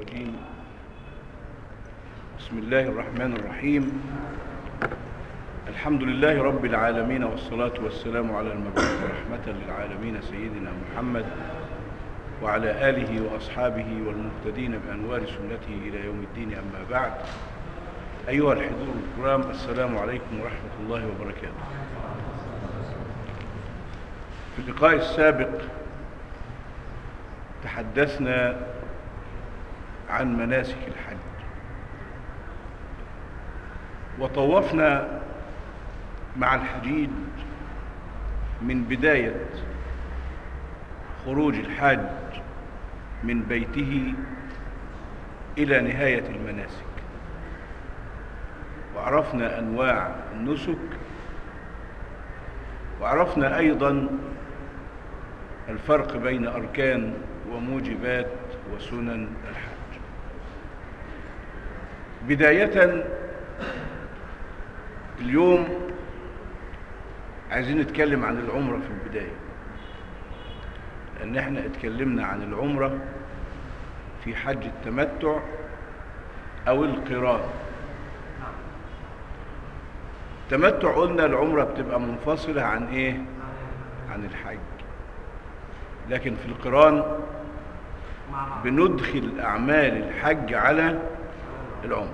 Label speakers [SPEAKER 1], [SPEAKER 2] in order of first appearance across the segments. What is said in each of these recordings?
[SPEAKER 1] الرجيم بسم الله الرحمن الرحيم الحمد لله رب العالمين والصلاة والسلام على المبعوث رحمة للعالمين سيدنا محمد وعلى آله وأصحابه والمهتدين بأنوار سنته إلى يوم الدين أما بعد أيها الحضور الكرام السلام عليكم ورحمة الله وبركاته في اللقاء السابق تحدثنا عن مناسك الحج وطوفنا مع الحجيج من بداية خروج الحاج من بيته إلى نهاية المناسك وعرفنا أنواع النسك وعرفنا أيضا الفرق بين أركان وموجبات وسنن الحج بداية اليوم عايزين نتكلم عن العمرة في البداية لأن احنا اتكلمنا عن العمرة في حج التمتع أو القران التمتع قلنا العمرة بتبقى منفصلة عن ايه عن الحج لكن في القران بندخل أعمال الحج على العمرة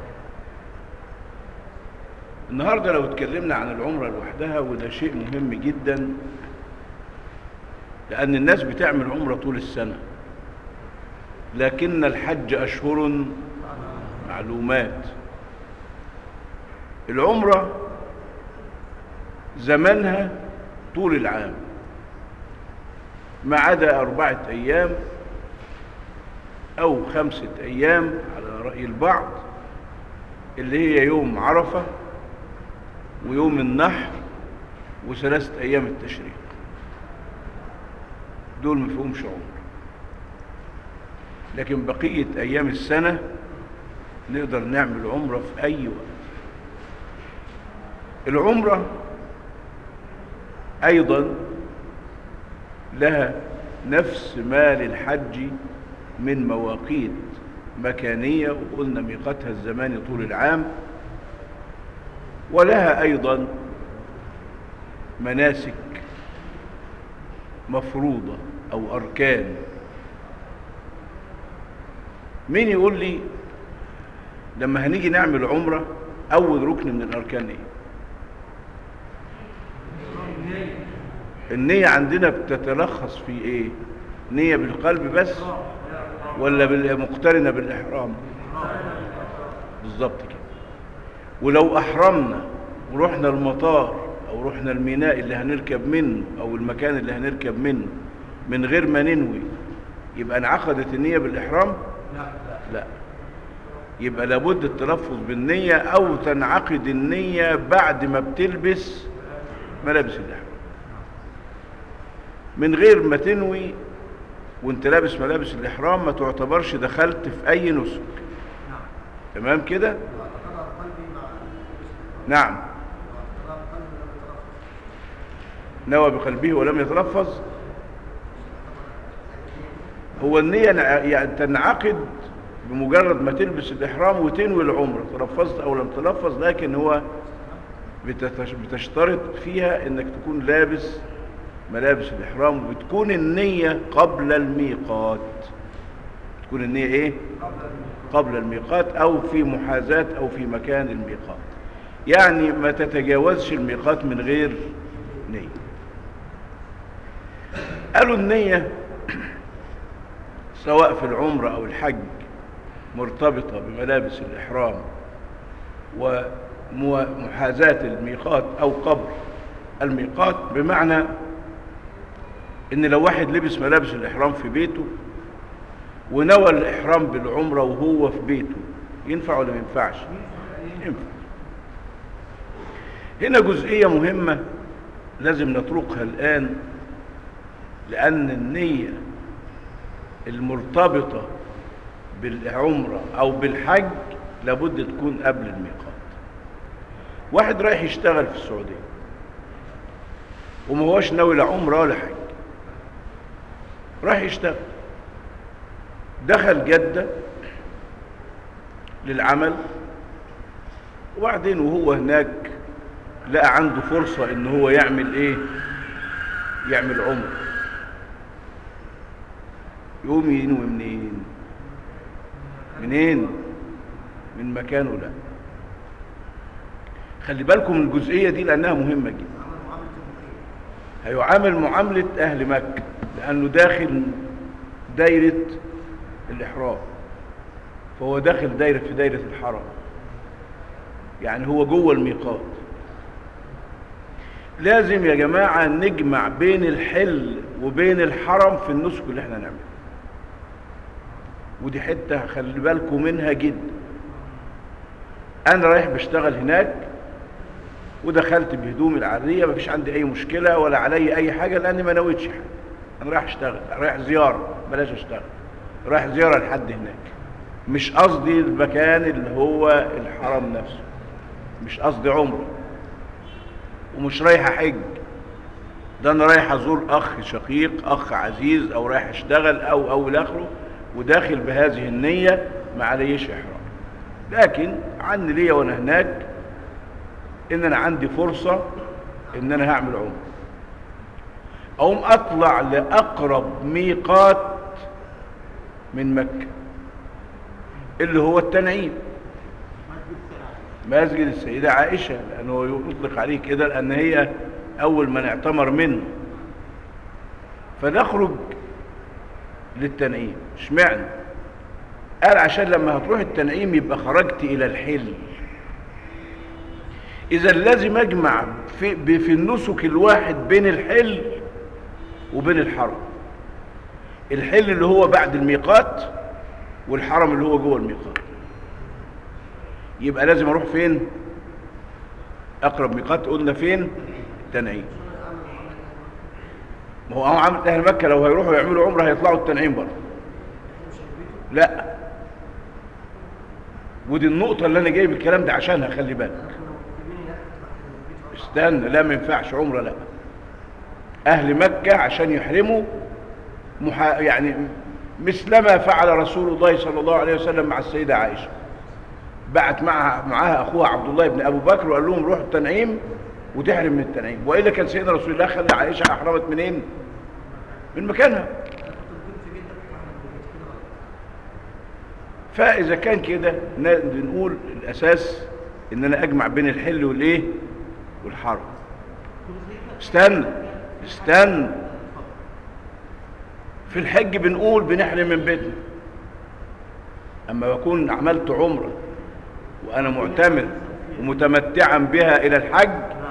[SPEAKER 1] النهاردة لو اتكلمنا عن العمرة لوحدها وده شيء مهم جدا لأن الناس بتعمل عمرة طول السنة لكن الحج أشهر معلومات العمرة زمنها طول العام ما عدا أربعة أيام أو خمسة أيام على رأي البعض اللي هي يوم عرفة ويوم النحر وثلاثة أيام التشريق دول ما فيهمش عمر لكن بقية أيام السنة نقدر نعمل عمرة في أي وقت العمرة أيضا لها نفس ما للحج من مواقيت مكانية وقلنا ميقاتها الزماني طول العام ولها أيضا مناسك مفروضة أو أركان مين يقول لي لما هنيجي نعمل عمرة أول ركن من الأركان إيه النية عندنا بتتلخص في إيه نية بالقلب بس ولا مقترنة بالإحرام بالظبط كده ولو أحرمنا ورحنا المطار أو رحنا الميناء اللي هنركب منه أو المكان اللي هنركب منه من غير ما ننوي يبقى انعقدت النية بالإحرام
[SPEAKER 2] لا
[SPEAKER 1] لا يبقى لابد التلفظ بالنية أو تنعقد النية بعد ما بتلبس ملابس الإحرام من غير ما تنوي وانت لابس ملابس الإحرام ما تعتبرش دخلت في أي نسك
[SPEAKER 2] نعم
[SPEAKER 1] تمام كده
[SPEAKER 2] واعتقد قلبي مع
[SPEAKER 1] نعم
[SPEAKER 2] واعتقد قلبي لم يترفض
[SPEAKER 1] نوى بقلبه ولم يتلفظ هو النية نع- يعني تنعقد بمجرد ما تلبس الإحرام وتنوي العمرة تلفظت أو لم تلفظ لكن هو بتتش- بتشترط فيها إنك تكون لابس ملابس الإحرام وبتكون النية قبل الميقات تكون النية إيه؟ قبل الميقات أو في محاذاة أو في مكان الميقات يعني ما تتجاوزش الميقات من غير نية قالوا النية سواء في العمرة أو الحج مرتبطة بملابس الإحرام ومحاذاة الميقات أو قبل الميقات بمعنى إن لو واحد لبس ملابس الإحرام في بيته ونوى الإحرام بالعمرة وهو في بيته ينفع ولا ما ينفعش؟ ينفع هنا جزئية مهمة لازم نتركها الآن لأن النية المرتبطة بالعمرة أو بالحج لابد تكون قبل الميقات واحد رايح يشتغل في السعودية وما هوش ناوي لا عمرة ولا حج راح يشتغل دخل جدة للعمل وبعدين وهو هناك لقى عنده فرصة ان هو يعمل ايه يعمل عمر يقوم ينوي منين منين من مكانه لا خلي بالكم من الجزئية دي لأنها مهمة جدا
[SPEAKER 2] عمل معاملة المقيم
[SPEAKER 1] هيعامل معاملة أهل مكة لأنه داخل دايرة الإحرام فهو داخل دايرة في دايرة الحرم يعني هو جوه الميقات لازم يا جماعة نجمع بين الحل وبين الحرم في النسك اللي احنا نعمله ودي حتة خلي بالكم منها جدا أنا رايح بشتغل هناك ودخلت بهدومي العادية مفيش عندي أي مشكلة ولا علي أي حاجة لأني ما نويتش حاجة أنا رايح أشتغل رايح زيارة بلاش أشتغل رايح زيارة لحد هناك مش قصدي المكان اللي هو الحرم نفسه مش قصدي عمره ومش رايح أحج ده أنا رايح أزور أخ شقيق أخ عزيز أو رايح أشتغل أو أو إلى آخره وداخل بهذه النية ما عليش إحرام لكن عني ليا وأنا هناك ان انا عندي فرصة ان انا هعمل عمره اقوم اطلع لاقرب ميقات من مكة اللي هو التنعيم مسجد السيدة عائشة لأنه يطلق عليه كده لأن هي أول من اعتمر منه فنخرج للتنعيم اشمعنى قال عشان لما هتروح التنعيم يبقى خرجت إلى الحل إذا لازم أجمع في, في النسك الواحد بين الحل وبين الحرم الحل اللي هو بعد الميقات والحرم اللي هو جوه الميقات يبقى لازم أروح فين أقرب ميقات قلنا فين تنعيم ما هو عامل أهل مكة لو هيروحوا يعملوا عمرة هيطلعوا التنعيم برضه لا ودي النقطة اللي أنا جايب الكلام ده عشانها خلي بالك استنى لا ما ينفعش عمره لا اهل مكه عشان يحرموا محا يعني مثلما فعل رسول الله صلى الله عليه وسلم مع السيده عائشه بعت معها معاها اخوها عبد الله بن ابو بكر وقال لهم روحوا التنعيم وتحرم من التنعيم والا كان سيدنا رسول الله خلى عائشه احرمت منين من مكانها فاذا كان كده نقول الاساس ان انا اجمع بين الحل والايه والحرم استنى استنى في الحج بنقول بنحرم من بيتنا اما بكون عملت عمره وانا معتمر ومتمتعا بها الى الحج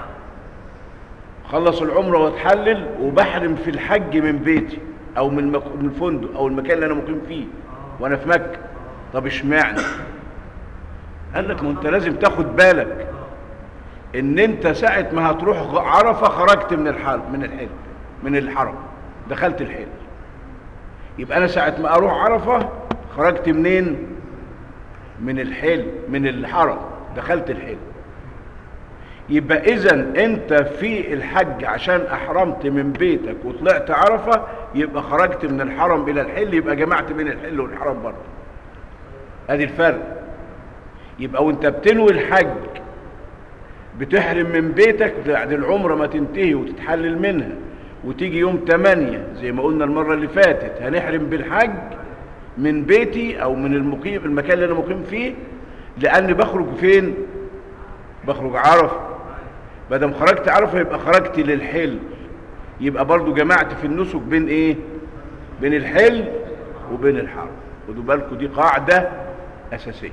[SPEAKER 1] خلص العمره واتحلل وبحرم في الحج من بيتي او من من الفندق او المكان اللي انا مقيم فيه وانا في مكه طب اشمعنى قال لك ما انت لازم تاخد بالك ان انت ساعة ما هتروح عرفة خرجت من الحرم من الحل من الحرم دخلت الحل يبقى انا ساعة ما اروح عرفة خرجت منين من الحل من الحرم دخلت الحل يبقى اذا انت في الحج عشان احرمت من بيتك وطلعت عرفة يبقى خرجت من الحرم الى الحل يبقى جمعت بين الحل والحرم برضه ادي الفرق يبقى وانت بتنوي الحج بتحرم من بيتك بعد العمرة ما تنتهي وتتحلل منها وتيجي يوم 8 زي ما قلنا المرة اللي فاتت هنحرم بالحج من بيتي او من المقيم المكان اللي انا مقيم فيه لاني بخرج فين بخرج عرفة بدل خرجت عرفة يبقى خرجت للحل يبقى برضو جمعت في النسك بين ايه بين الحل وبين الحرم خدوا بالكم دي قاعدة اساسية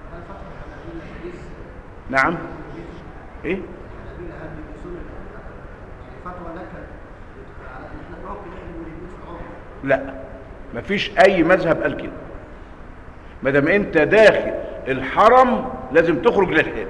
[SPEAKER 1] نعم ايه
[SPEAKER 2] الذين هل يلبسون يعني فتوى لك على ان احنا ممكن احنا نلبس العمر
[SPEAKER 1] لا مفيش اي مذهب قال كده ما دام انت داخل الحرم لازم تخرج للحج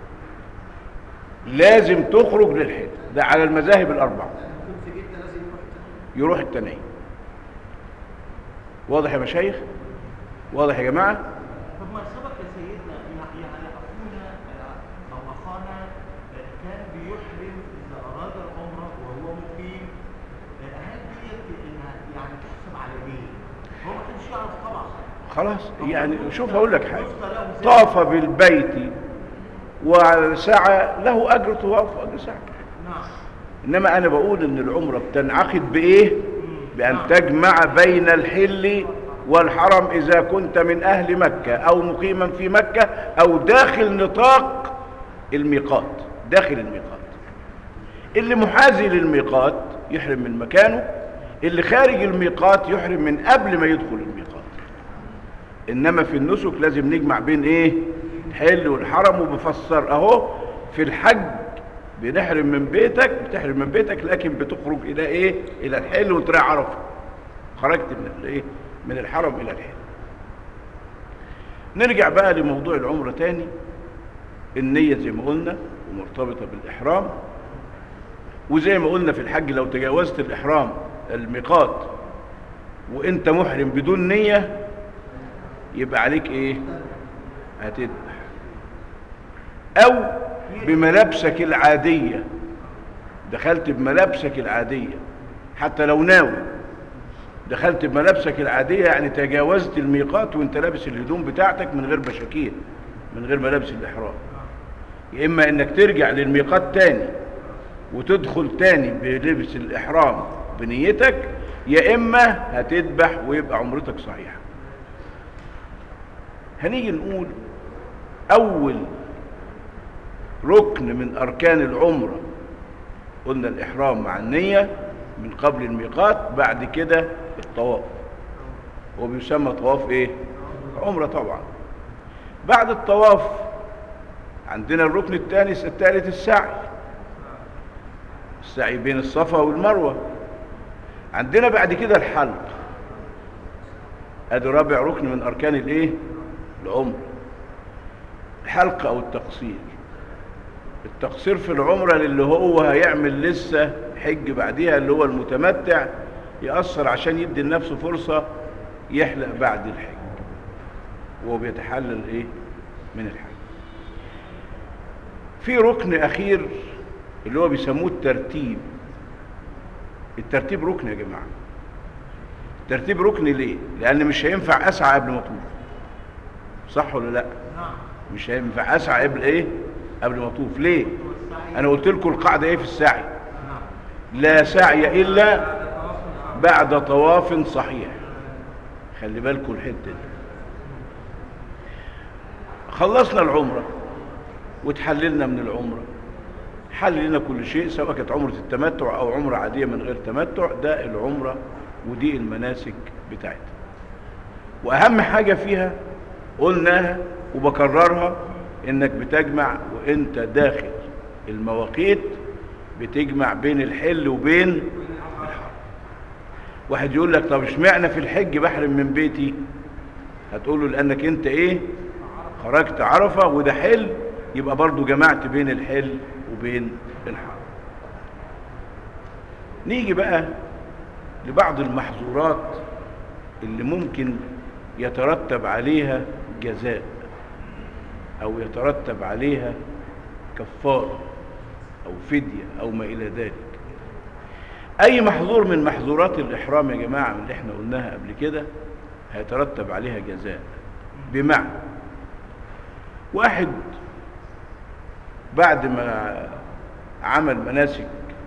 [SPEAKER 1] لازم تخرج للحج ده على المذاهب الاربعه
[SPEAKER 2] ممكن في جده لازم يروح التنعيم.
[SPEAKER 1] يروح التنعيم واضح يا مشايخ واضح يا جماعه
[SPEAKER 3] طب ما سبق يا سيدنا يعني يعني اخونا آه، او اخانا آه، كان بيحرم اذا اراد العمره وهو مقيم آه، هل ديت انها يعني تحسب على مين؟ هو ما كانش يعرف طبعا
[SPEAKER 1] خلاص يعني شوف هقول لك حاجه طاف بالبيت وسعى له اجر طواف واجر سعي
[SPEAKER 3] نعم
[SPEAKER 1] انما انا بقول ان العمره بتنعقد بايه بان
[SPEAKER 3] نعم.
[SPEAKER 1] تجمع بين الحل والحرم اذا كنت من اهل مكه او مقيما في مكه او داخل نطاق الميقات داخل الميقات اللي محاذي للميقات يحرم من مكانه اللي خارج الميقات يحرم من قبل ما يدخل الميقات انما في النسك لازم نجمع بين ايه الحل والحرم وبفسر اهو في الحج بنحرم من بيتك بتحرم من بيتك لكن بتخرج الى ايه الى الحل وتراعي عرفه خرجت من الايه من الحرم الى الحل نرجع بقى لموضوع العمره تاني النيه زي ما قلنا ومرتبطه بالاحرام وزي ما قلنا في الحج لو تجاوزت الاحرام الميقات وانت محرم بدون نيه يبقى عليك ايه هتذبح او بملابسك العاديه دخلت بملابسك العاديه حتى لو ناوي دخلت بملابسك العاديه يعني تجاوزت الميقات وانت لابس الهدوم بتاعتك من غير بشاكير من غير ملابس الاحرام يا اما انك ترجع للميقات تاني وتدخل تاني بلبس الاحرام بنيتك يا اما هتذبح ويبقى عمرتك صحيحه هنيجي نقول اول ركن من اركان العمره قلنا الاحرام مع النيه من قبل الميقات بعد كده الطواف هو بيسمى طواف ايه عمره طبعا بعد الطواف عندنا الركن الثاني الثالث السعي السعي بين الصفا والمروه عندنا بعد كده الحلق ادي رابع ركن من اركان الايه العمر الحلق او التقصير التقصير في العمرة اللي هو هيعمل لسه حج بعديها اللي هو المتمتع يقصر عشان يدي لنفسه فرصة يحلق بعد الحج وهو بيتحلل ايه من الحج في ركن اخير اللي هو بيسموه الترتيب الترتيب ركن يا جماعة الترتيب ركن ليه لان مش هينفع اسعى قبل ما اطوف صح ولا لا
[SPEAKER 3] نعم
[SPEAKER 1] مش هينفع اسعى قبل ايه قبل ما اطوف ليه
[SPEAKER 3] والسعي
[SPEAKER 1] انا قلت لكم القاعده ايه في السعي
[SPEAKER 3] نعم
[SPEAKER 1] لا سعي الا
[SPEAKER 3] تواصل
[SPEAKER 1] بعد طواف صحيح خلي بالكم الحته دي خلصنا العمره وتحللنا من العمره حل لنا كل شيء سواء كانت عمره التمتع او عمره عاديه من غير تمتع ده العمره ودي المناسك بتاعتها واهم حاجه فيها قلناها وبكررها انك بتجمع وانت داخل المواقيت بتجمع بين الحل وبين الحرم واحد يقول لك طب اشمعنى في الحج بحرم من بيتي هتقول له لانك انت ايه خرجت عرفه وده حل يبقى برضو جمعت بين الحل وبين الحرم نيجي بقى لبعض المحظورات اللي ممكن يترتب عليها جزاء او يترتب عليها كفاره او فديه او ما الى ذلك اي محظور من محظورات الاحرام يا جماعه من اللي احنا قلناها قبل كده هيترتب عليها جزاء بمعنى واحد بعد ما عمل مناسك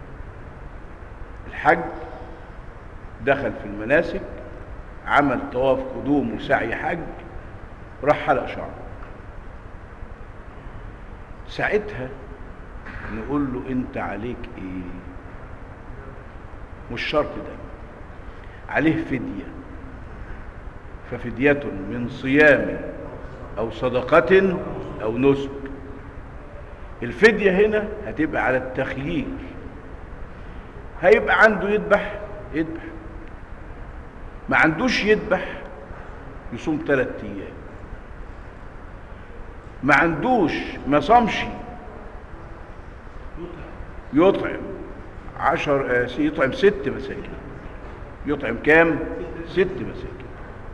[SPEAKER 1] الحج دخل في المناسك عمل طواف قدوم وسعي حج راح حلق شعره ساعتها نقول له انت عليك ايه مش شرط ده عليه فدية ففدية من صيام او صدقة او نسك الفدية هنا هتبقى على التخيير هيبقى عنده يذبح يذبح ما عندوش يذبح يصوم ثلاث ايام ما عندوش ما صامش يطعم عشر آه، يطعم ست مساكين يطعم كام ست مساكين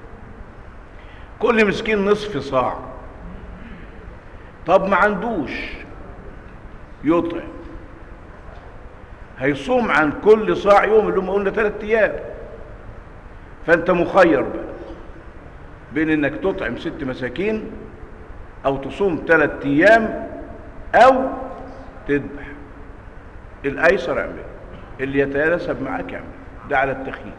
[SPEAKER 1] كل مسكين نصف صاع طب ما عندوش يطعم هيصوم عن كل صاع يوم اللي هم قلنا ثلاث ايام فانت مخير بقى بين انك تطعم ست مساكين او تصوم ثلاث ايام او تذبح الايسر اعمل اللي يتناسب معاك اعمل ده على التخيير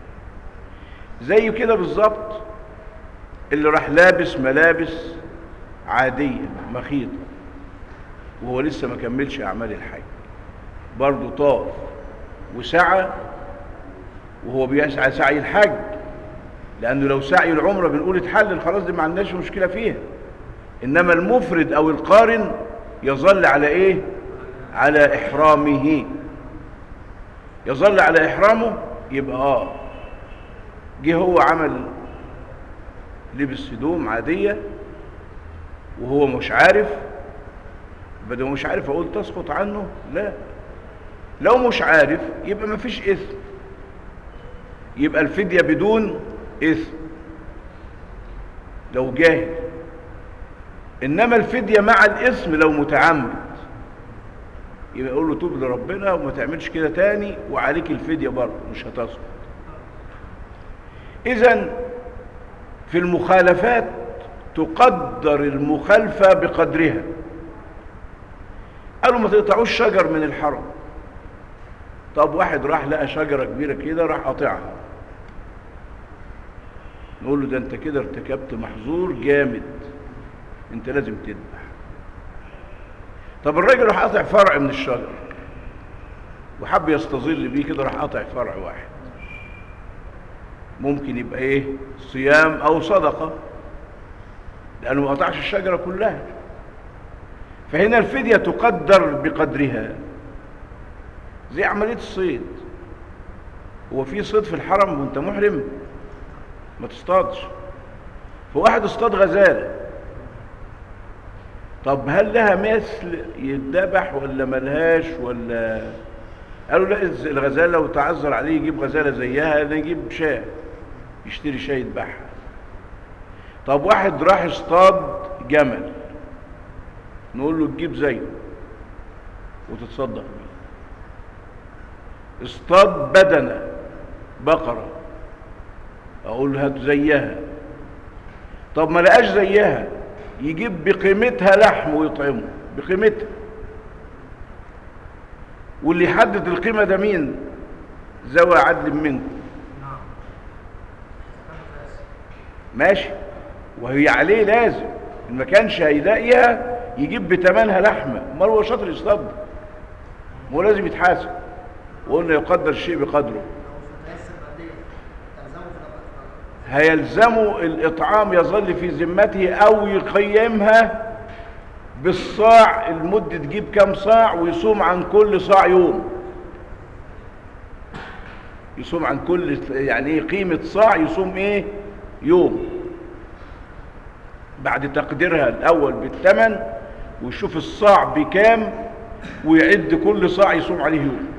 [SPEAKER 1] زي كده بالظبط اللي راح لابس ملابس عادية مخيطة وهو لسه ما كملش أعمال الحج برضه طاف وسعى وهو بيسعى سعي الحج لأنه لو سعي العمرة بنقول اتحلل خلاص دي ما عندناش مشكلة فيها إنما المفرد أو القارن يظل على إيه؟ على إحرامه يظل على إحرامه يبقى آه جه هو عمل لبس هدوم عادية وهو مش عارف بدل مش عارف اقول تسقط عنه لا لو مش عارف يبقى مفيش اثم يبقى الفدية بدون اثم لو جاهل انما الفدية مع الاثم لو متعمد يبقى يقول له توب لربنا وما تعملش كده تاني وعليك الفدية برضه مش هتسقط اذا في المخالفات تقدر المخالفة بقدرها قالوا ما تقطعوش شجر من الحرم طب واحد راح لقى شجرة كبيرة كده راح قاطعها نقول له ده انت كده ارتكبت محظور جامد انت لازم تذبح طب الراجل راح قاطع فرع من الشجر وحب يستظل بيه كده راح قاطع فرع واحد ممكن يبقى ايه صيام او صدقة لانه ما قطعش الشجرة كلها فهنا الفدية تقدر بقدرها زي عملية الصيد هو في صيد في الحرم وانت محرم ما تصطادش فواحد اصطاد غزالة طب هل لها مثل يتذبح ولا ملهاش ولا قالوا لا الغزالة لو تعذر عليه يجيب غزالة زيها نجيب شاه يشتري شاه يذبحها طب واحد راح اصطاد جمل نقول له تجيب زيه وتتصدق بيه اصطاد بدنة بقرة اقول له هات زيها طب ما لقاش زيها يجيب بقيمتها لحم ويطعمه بقيمتها واللي يحدد القيمة ده مين ذوى عدل منكم
[SPEAKER 2] نعم
[SPEAKER 1] ماشي وهي عليه لازم إن ما كانش هيلاقيها يجيب بتمنها لحمة امال هو شاطر يصطاد ما هو لازم يتحاسب وقلنا يقدر الشيء بقدره
[SPEAKER 2] لو مش متيسر ماديا تلزمه في الأمر
[SPEAKER 1] هيلزمه الإطعام يظل في ذمته أو يقيمها بالصاع المدة تجيب كام صاع ويصوم عن كل صاع يوم يصوم عن كل يعني ايه قيمة صاع يصوم ايه يوم بعد تقديرها الأول بالثمن ويشوف الصاع بكام ويعد كل صاع يصوم عليه يوم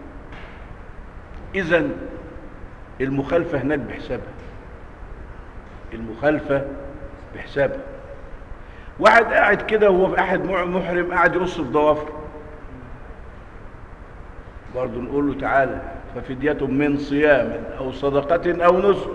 [SPEAKER 1] إذا المخالفة هناك بحسابها المخالفة بحسابها واحد قاعد كده وهو قاعد محرم قاعد يقص في ضوافره برضه نقول له تعالى ففدية من صيام أو صدقة أو نسك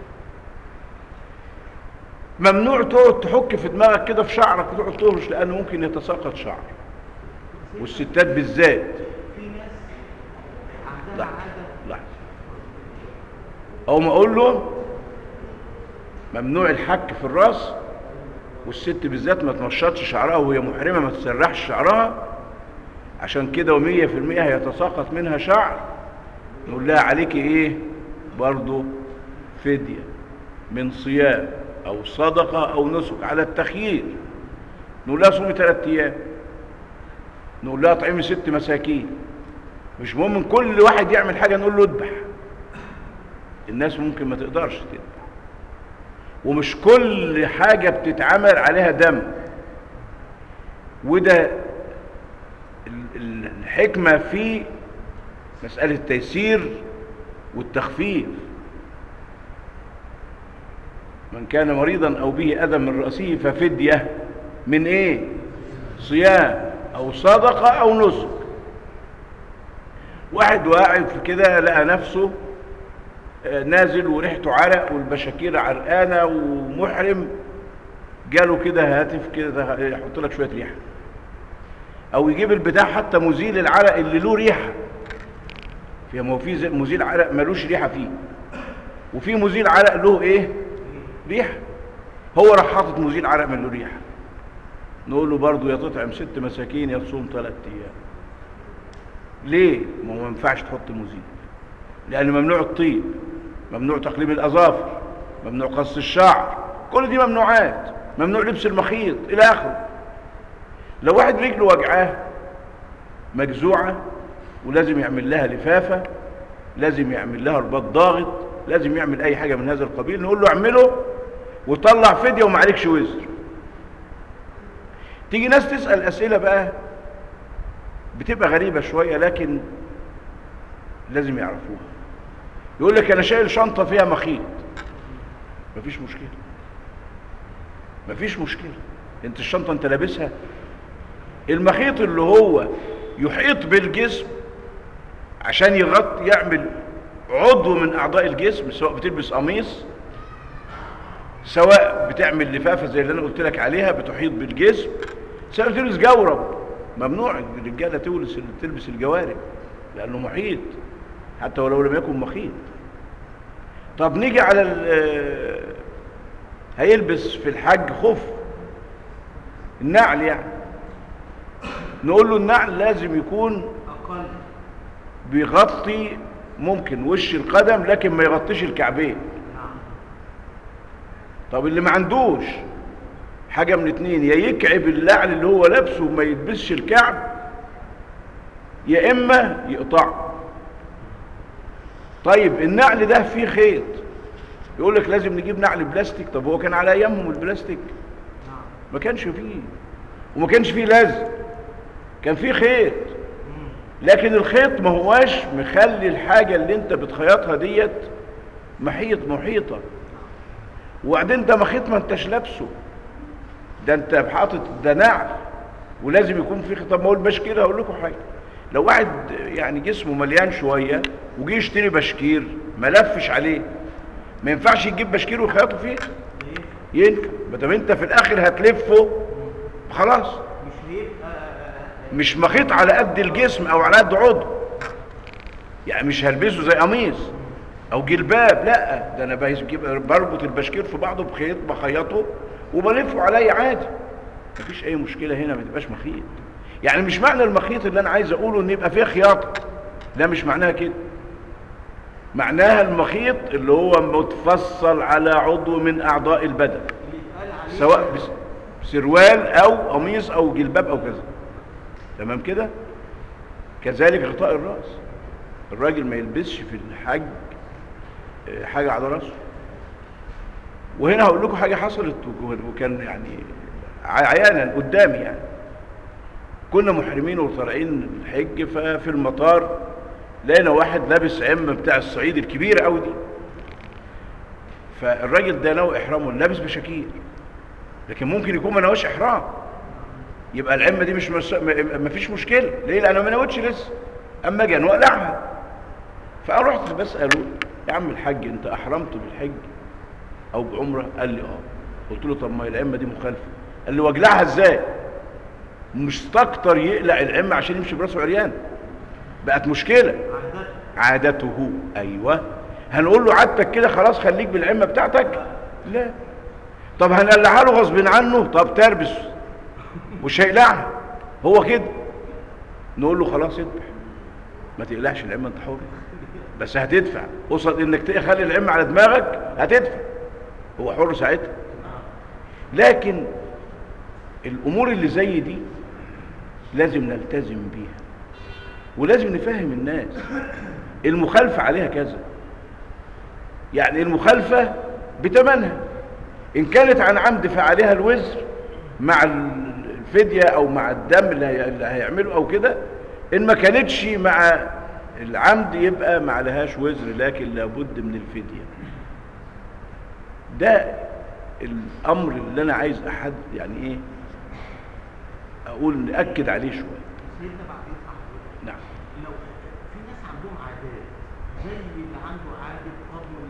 [SPEAKER 1] ممنوع تقعد تحك في دماغك كده في شعرك وتقعد تهرش لأنه ممكن يتساقط شعر والستات بالذات
[SPEAKER 3] في ناس عندها
[SPEAKER 1] لحظة
[SPEAKER 3] عادة
[SPEAKER 1] لحظة أو ما أقول له ممنوع الحك في الراس والست بالذات ما تنشطش شعرها وهي محرمة ما تسرحش شعرها عشان كده ومية في المية هيتساقط منها شعر نقول لها عليكي ايه برضو فدية من صيام او صدقة او نسك على التخيير نقول لها صومي ثلاثة ايام نقول لها طعمي ست مساكين مش مهم كل واحد يعمل حاجة نقول له اذبح الناس ممكن ما تقدرش تذبح ومش كل حاجة بتتعمل عليها دم وده ال- ال- الحكمة في مسألة التيسير والتخفيف من كان مريضا أو به أذى من رأسه ففدية من إيه صيام أو صدقة أو نسك واحد واقع في كده لقى نفسه آه، نازل وريحته عرق والبشاكير عرقانه ومحرم جاله كده هاتف كده يحط لك شويه ريحه او يجيب البتاع حتى مزيل العرق اللي له ريحه في ما هو في زي- مزيل عرق ملوش ريحه فيه وفي مزيل عرق له ايه ريحه هو راح حاطط مزيل عرق من له ريحه نقول له برضه يا تطعم ست مساكين يا تصوم ثلاث ايام ليه ما هو ما ينفعش تحط مزيل لان ممنوع الطيب ممنوع تقليم الاظافر ممنوع قص الشعر كل دي ممنوعات ممنوع لبس المخيط الى اخره لو واحد رجله وجعاه مجزوعه ولازم يعمل لها لفافه لازم يعمل لها رباط ضاغط لازم يعمل اي حاجه من هذا القبيل نقول له اعمله وطلع فديه وما عليكش وزر تيجي ناس تسال اسئله بقى بتبقى غريبه شويه لكن لازم يعرفوها يقول لك انا شايل شنطه فيها مخيط مفيش مشكله مفيش مشكله انت الشنطه انت لابسها المخيط اللي هو يحيط بالجسم عشان يغطي يعمل عضو من اعضاء الجسم سواء بتلبس قميص سواء بتعمل لفافه زي اللي انا قلت لك عليها بتحيط بالجسم سواء بتلبس جورب ممنوع الرجاله تلبس تلبس الجوارب لانه محيط حتى ولو لم يكن مخيط طب نيجي على ال- هيلبس في الحج خف النعل يعني نقول له النعل لازم يكون
[SPEAKER 3] اقل
[SPEAKER 1] بيغطي ممكن وش القدم لكن ما يغطيش الكعبين
[SPEAKER 3] نعم
[SPEAKER 1] طب اللي ما عندوش حاجة من اتنين يا يكعب اللعل اللي هو لابسه وما يلبسش الكعب يا اما يقطعه طيب النعل ده فيه خيط يقول لك لازم نجيب نعل بلاستيك طب هو كان على ايامهم البلاستيك
[SPEAKER 3] نعم
[SPEAKER 1] ما كانش فيه وما كانش فيه لزق كان فيه خيط
[SPEAKER 3] مم.
[SPEAKER 1] لكن الخيط ما هواش مخلي الحاجة اللي انت بتخيطها ديت محيط محيطة وبعدين ده مخيط ما انتش لابسه ده انت حاطط ده نعل ولازم يكون في خيط طب ما اقول بشكير هقول لكم حاجة لو واحد يعني جسمه مليان شوية وجي يشتري بشكير ما لفش عليه ما ينفعش يجيب بشكير ويخيطه فيه
[SPEAKER 3] ليه؟
[SPEAKER 1] ينفع ما دام انت في الاخر هتلفه خلاص
[SPEAKER 3] مش هيبقى آه، آه،
[SPEAKER 1] مش مخيط على قد الجسم او على قد عضو يعني مش هلبسه زي قميص او جلباب لا ده انا بجيب بربط البشكير في بعضه بخيط بخيطه وبلفه عليا عادي مفيش اي مشكله هنا ما تبقاش مخيط يعني مش معنى المخيط اللي انا عايز اقوله ان يبقى فيه خياطه لا مش معناها كده معناها المخيط اللي هو متفصل على عضو من اعضاء البدن
[SPEAKER 3] اللي اتقال عليه
[SPEAKER 1] سواء بس- سروال او قميص او جلباب او كذا تمام كده كذلك غطاء الراس الراجل ما يلبسش في الحج آه، حاجه على راسه وهنا هقول لكم حاجه حصلت وك- وكان يعني ع- عيانا قدامي يعني كنا محرمين وطالعين الحج ففي المطار لقينا واحد لابس عمه بتاع الصعيد الكبيره قوي دي فالراجل ده ناوي احرامه لابس بشاكير لكن ممكن يكون ما نواش احرام يبقى العمه دي مش مس... م- مفيش مشكله ليه لان ما نويتش لسه اما اجي أنا واقلعها فرحت بساله يا عم الحاج انت احرمت بالحج او بعمره قال لي اه قلت له طب ما العمه دي مخالفه قال لي واجلعها ازاي مستكتر يقلع العمه عشان يمشي براسه عريان بقت مشكله
[SPEAKER 3] عادات
[SPEAKER 1] عادته ايوه هنقول له عادتك كده خلاص خليك بالعمه بتاعتك لا طب هنقلعها له غصب عنه طب تربس مش هيقلعها هو كده نقول له خلاص اذبح ما تقلعش العمه انت حر بس هتدفع قصد انك تخلي العمه على دماغك هتدفع هو حر ساعتها لكن الامور اللي زي دي لازم نلتزم بيها ولازم نفهم الناس المخالفة عليها كذا يعني المخالفة بتمنها إن كانت عن عمد فعليها الوزر مع الفدية أو مع الدم اللي هي- اللي هيعمله أو كده إن ما كانتش مع العمد يبقى ما عليهاش وزر لكن لابد من الفدية ده الأمر اللي أنا عايز أحد يعني إيه أقول نأكد عليه شوية
[SPEAKER 3] سيدنا بعدين حضرتك
[SPEAKER 1] نعم
[SPEAKER 3] لو في ناس عندهم عادات زي اللي عنده عادة قبل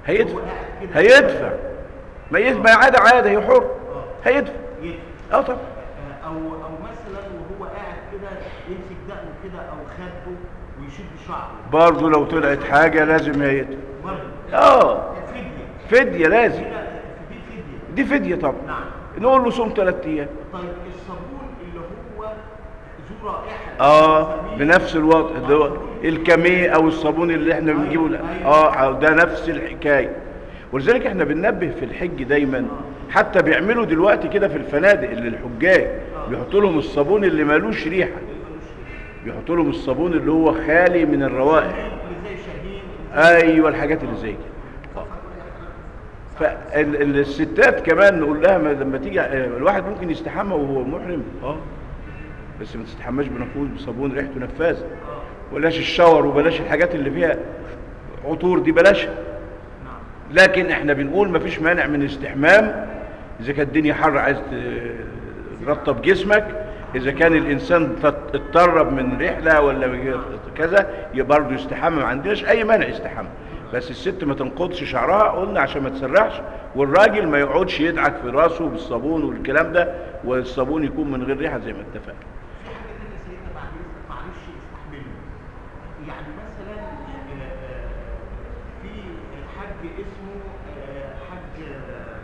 [SPEAKER 1] هيدفع
[SPEAKER 3] هو قاعد كده
[SPEAKER 1] هيدفع ما يدفع عادة عادة هي حر هيدفع
[SPEAKER 3] يدفع
[SPEAKER 1] اه طبعا
[SPEAKER 3] آه، او او مثلا وهو قاعد كده يمسك دقنه كده او خده ويشد شعره
[SPEAKER 1] برضه لو طلعت حاجة لازم هيدفع
[SPEAKER 3] برضه
[SPEAKER 1] اه
[SPEAKER 3] فديه
[SPEAKER 1] فدية لازم
[SPEAKER 3] هنا دي فديه
[SPEAKER 1] دي فدية طبعا
[SPEAKER 3] نعم
[SPEAKER 1] نقول له صوم ثلاث ايام
[SPEAKER 3] طيب الصابون اللي هو ذو رائحه
[SPEAKER 1] اه
[SPEAKER 3] بنسميه-
[SPEAKER 1] بنفس الوضع اللي هو الكاميه او الصابون اللي احنا بنجيبه لا. اه ده نفس الحكايه ولذلك احنا بننبه في الحج دايما حتى بيعملوا دلوقتي كده في الفنادق اللي الحجاج بيحطوا لهم الصابون اللي مالوش ريحه بيحطوا لهم الصابون اللي هو خالي من الروائح
[SPEAKER 3] اللي زي شاهين
[SPEAKER 1] ايوه الحاجات اللي زي كده فالستات كمان نقول لها ما- لما تيجي آه، الواحد ممكن يستحمى وهو محرم اه بس ما تستحماش بنفوذ بصابون ريحته نفاذه بلاش الشاور وبلاش الحاجات اللي فيها عطور دي بلاش
[SPEAKER 3] نعم
[SPEAKER 1] لكن احنا بنقول ما فيش مانع من الاستحمام اذا كانت الدنيا حر عايز ت- ترطب جسمك اذا كان الانسان تت- اتطرب من رحله ولا كذا يبقى برضه يستحمى ما عندناش اي مانع يستحمى بس الست ما تنقضش شعرها قلنا عشان ما تسرحش والراجل ما يقعدش يدعك في راسه بالصابون والكلام ده والصابون يكون من غير ريحه زي ما اتفقنا
[SPEAKER 3] في حاجه تانية سيدنا بعد اذنك معلش استحملني يعني مثلا آه، آه، في الحج اسمه آه، حج آه،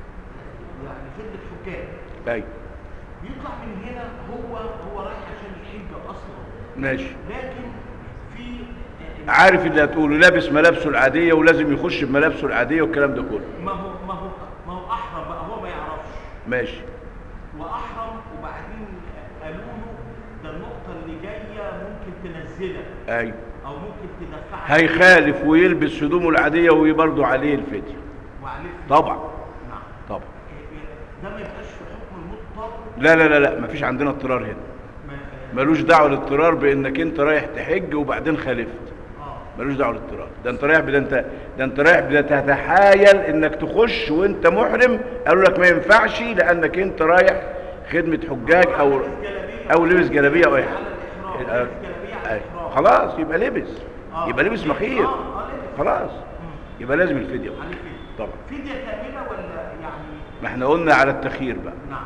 [SPEAKER 3] يعني خدمه حكام
[SPEAKER 1] ايوه
[SPEAKER 3] بيطلع من هنا هو هو رايح عشان الحجه اصلا
[SPEAKER 1] ماشي
[SPEAKER 3] لكن في آه،
[SPEAKER 1] عارف اللي هتقوله لابس ملابسه العاديه ولازم يخش بملابسه العاديه والكلام ده كله
[SPEAKER 3] ما هو ما هو ما هو احرم بقى هو ما يعرفش
[SPEAKER 1] ماشي
[SPEAKER 3] واحرم وبعدين قالوا له ده النقطه اللي جايه ممكن تنزلك
[SPEAKER 1] ايوه
[SPEAKER 3] او ممكن تدفعك
[SPEAKER 1] هيخالف ويلبس هدومه العاديه وبرضه عليه الفديه
[SPEAKER 3] وعليه
[SPEAKER 1] طبعا
[SPEAKER 3] نعم
[SPEAKER 1] طبعا
[SPEAKER 3] ده ما يبقاش في حكم المضطر
[SPEAKER 1] لا لا لا لا مفيش عندنا اضطرار هنا
[SPEAKER 3] ما
[SPEAKER 1] ملوش دعوه الاضطرار بانك انت رايح تحج وبعدين خالفت
[SPEAKER 3] اه
[SPEAKER 1] ملوش دعوه بالاضطرار ده انت رايح ده انت ده انت رايح بتتحايل انك تخش وانت محرم قالوا لك ما ينفعش لانك انت رايح خدمه حجاج او او لبس جلابيه او اي حاجه
[SPEAKER 3] على الاحرام لابس جلابيه على
[SPEAKER 1] أي.
[SPEAKER 3] الاحرام
[SPEAKER 1] خلاص يبقى لبس
[SPEAKER 3] آه.
[SPEAKER 1] يبقى لبس مخير
[SPEAKER 3] اه اه لبس
[SPEAKER 1] خلاص يبقى لازم الفديه
[SPEAKER 3] عليه فدية
[SPEAKER 1] طبعا
[SPEAKER 3] فدية كاملة ولا يعني
[SPEAKER 1] ما احنا قلنا على التخيير بقى
[SPEAKER 3] نعم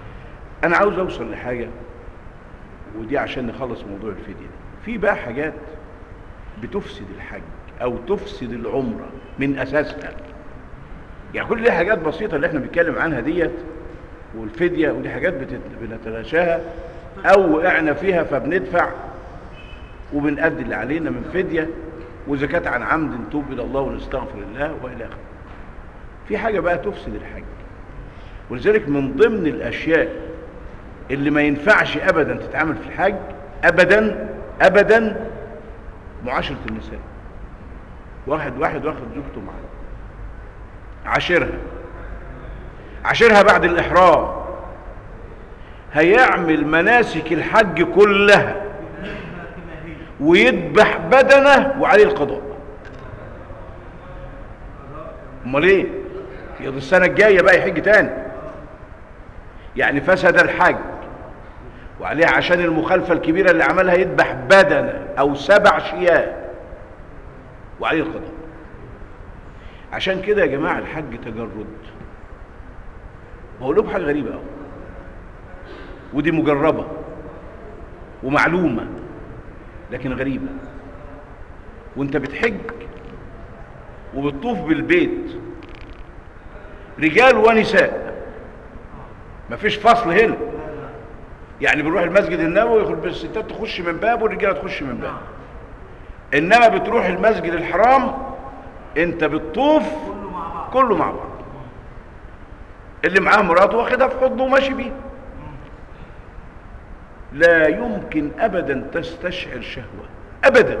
[SPEAKER 1] انا عاوز اوصل لحاجه ودي عشان نخلص موضوع الفديه ده في بقى حاجات بتفسد الحج او تفسد العمره من اساسها يعني كل دي حاجات بسيطه اللي احنا بنتكلم عنها ديت والفديه ودي حاجات بتت- بنتلاشاها او وقعنا فيها فبندفع وبنأدي اللي علينا من فديه واذا كانت عن عمد نتوب الى الله ونستغفر الله والى اخره في حاجه بقى تفسد الحج ولذلك من ضمن الاشياء اللي ما ينفعش ابدا تتعامل في الحج ابدا ابدا معاشره النساء واحد واحد واخد زوجته معاه عاشرها عاشرها بعد الاحرام هيعمل مناسك الحج كلها
[SPEAKER 3] منها كما هي
[SPEAKER 1] ويذبح بدنه وعليه القضاء امال ايه يقضي السنه الجايه بقى يحج تاني يعني فسد الحج وعليه عشان المخالفه الكبيره اللي عملها يذبح بدنه او سبع شياه وعليه القضاء عشان كده يا جماعه الحج تجرد بقول لكم حاجه غريبه قوي ودي مجربه ومعلومه لكن غريبة وانت بتحج وبتطوف بالبيت رجال ونساء مفيش فصل هنا يعني بنروح المسجد النبوي يخرج الستات تخش من باب والرجاله تخش من باب انما بتروح المسجد الحرام انت بتطوف
[SPEAKER 3] كله مع بعض
[SPEAKER 1] كله مع بعض اللي معاه مراته واخدها في حضنه وماشي بيه لا يمكن ابدا تستشعر شهوه ابدا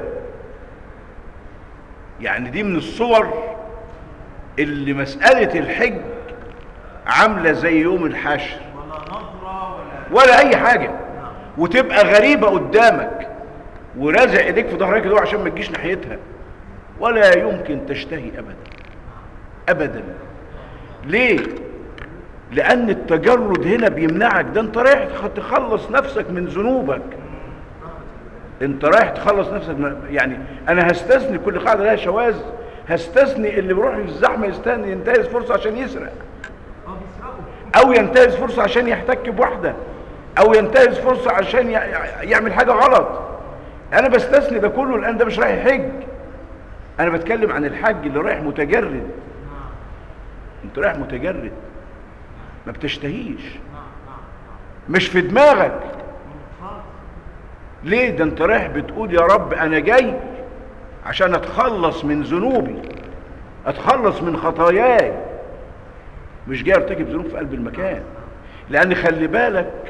[SPEAKER 1] يعني دي من الصور اللي مساله الحج عامله زي يوم الحشر
[SPEAKER 3] ولا نظرة ولا
[SPEAKER 1] ولا اي حاجه
[SPEAKER 3] نعم
[SPEAKER 1] وتبقى غريبه قدامك ورازع ايديك في ظهرك كده عشان ما تجيش ناحيتها ولا يمكن تشتهي ابدا ابدا ليه لان التجرد هنا بيمنعك ده انت رايح تخ- تخلص نفسك من ذنوبك انت رايح تخلص نفسك من يعني انا هستثني كل قاعده لها شواذ هستثني اللي بيروح في الزحمه يستني ينتهز فرصه عشان يسرق
[SPEAKER 3] اه بيسرقوا
[SPEAKER 1] او ينتهز فرصه عشان يحتك بواحده او ينتهز فرصه عشان ي- يعمل حاجه غلط انا بستثني ده كله الان ده مش رايح حج انا بتكلم عن الحج اللي رايح متجرد
[SPEAKER 3] نعم
[SPEAKER 1] انت رايح متجرد ما بتشتهيش
[SPEAKER 3] نعم نعم نعم
[SPEAKER 1] مش في دماغك
[SPEAKER 3] خالص
[SPEAKER 1] ليه ده انت رايح بتقول يا رب انا جاي عشان اتخلص من ذنوبي اتخلص من خطاياي مش جاي ارتكب ذنوب في قلب المكان لان خلي بالك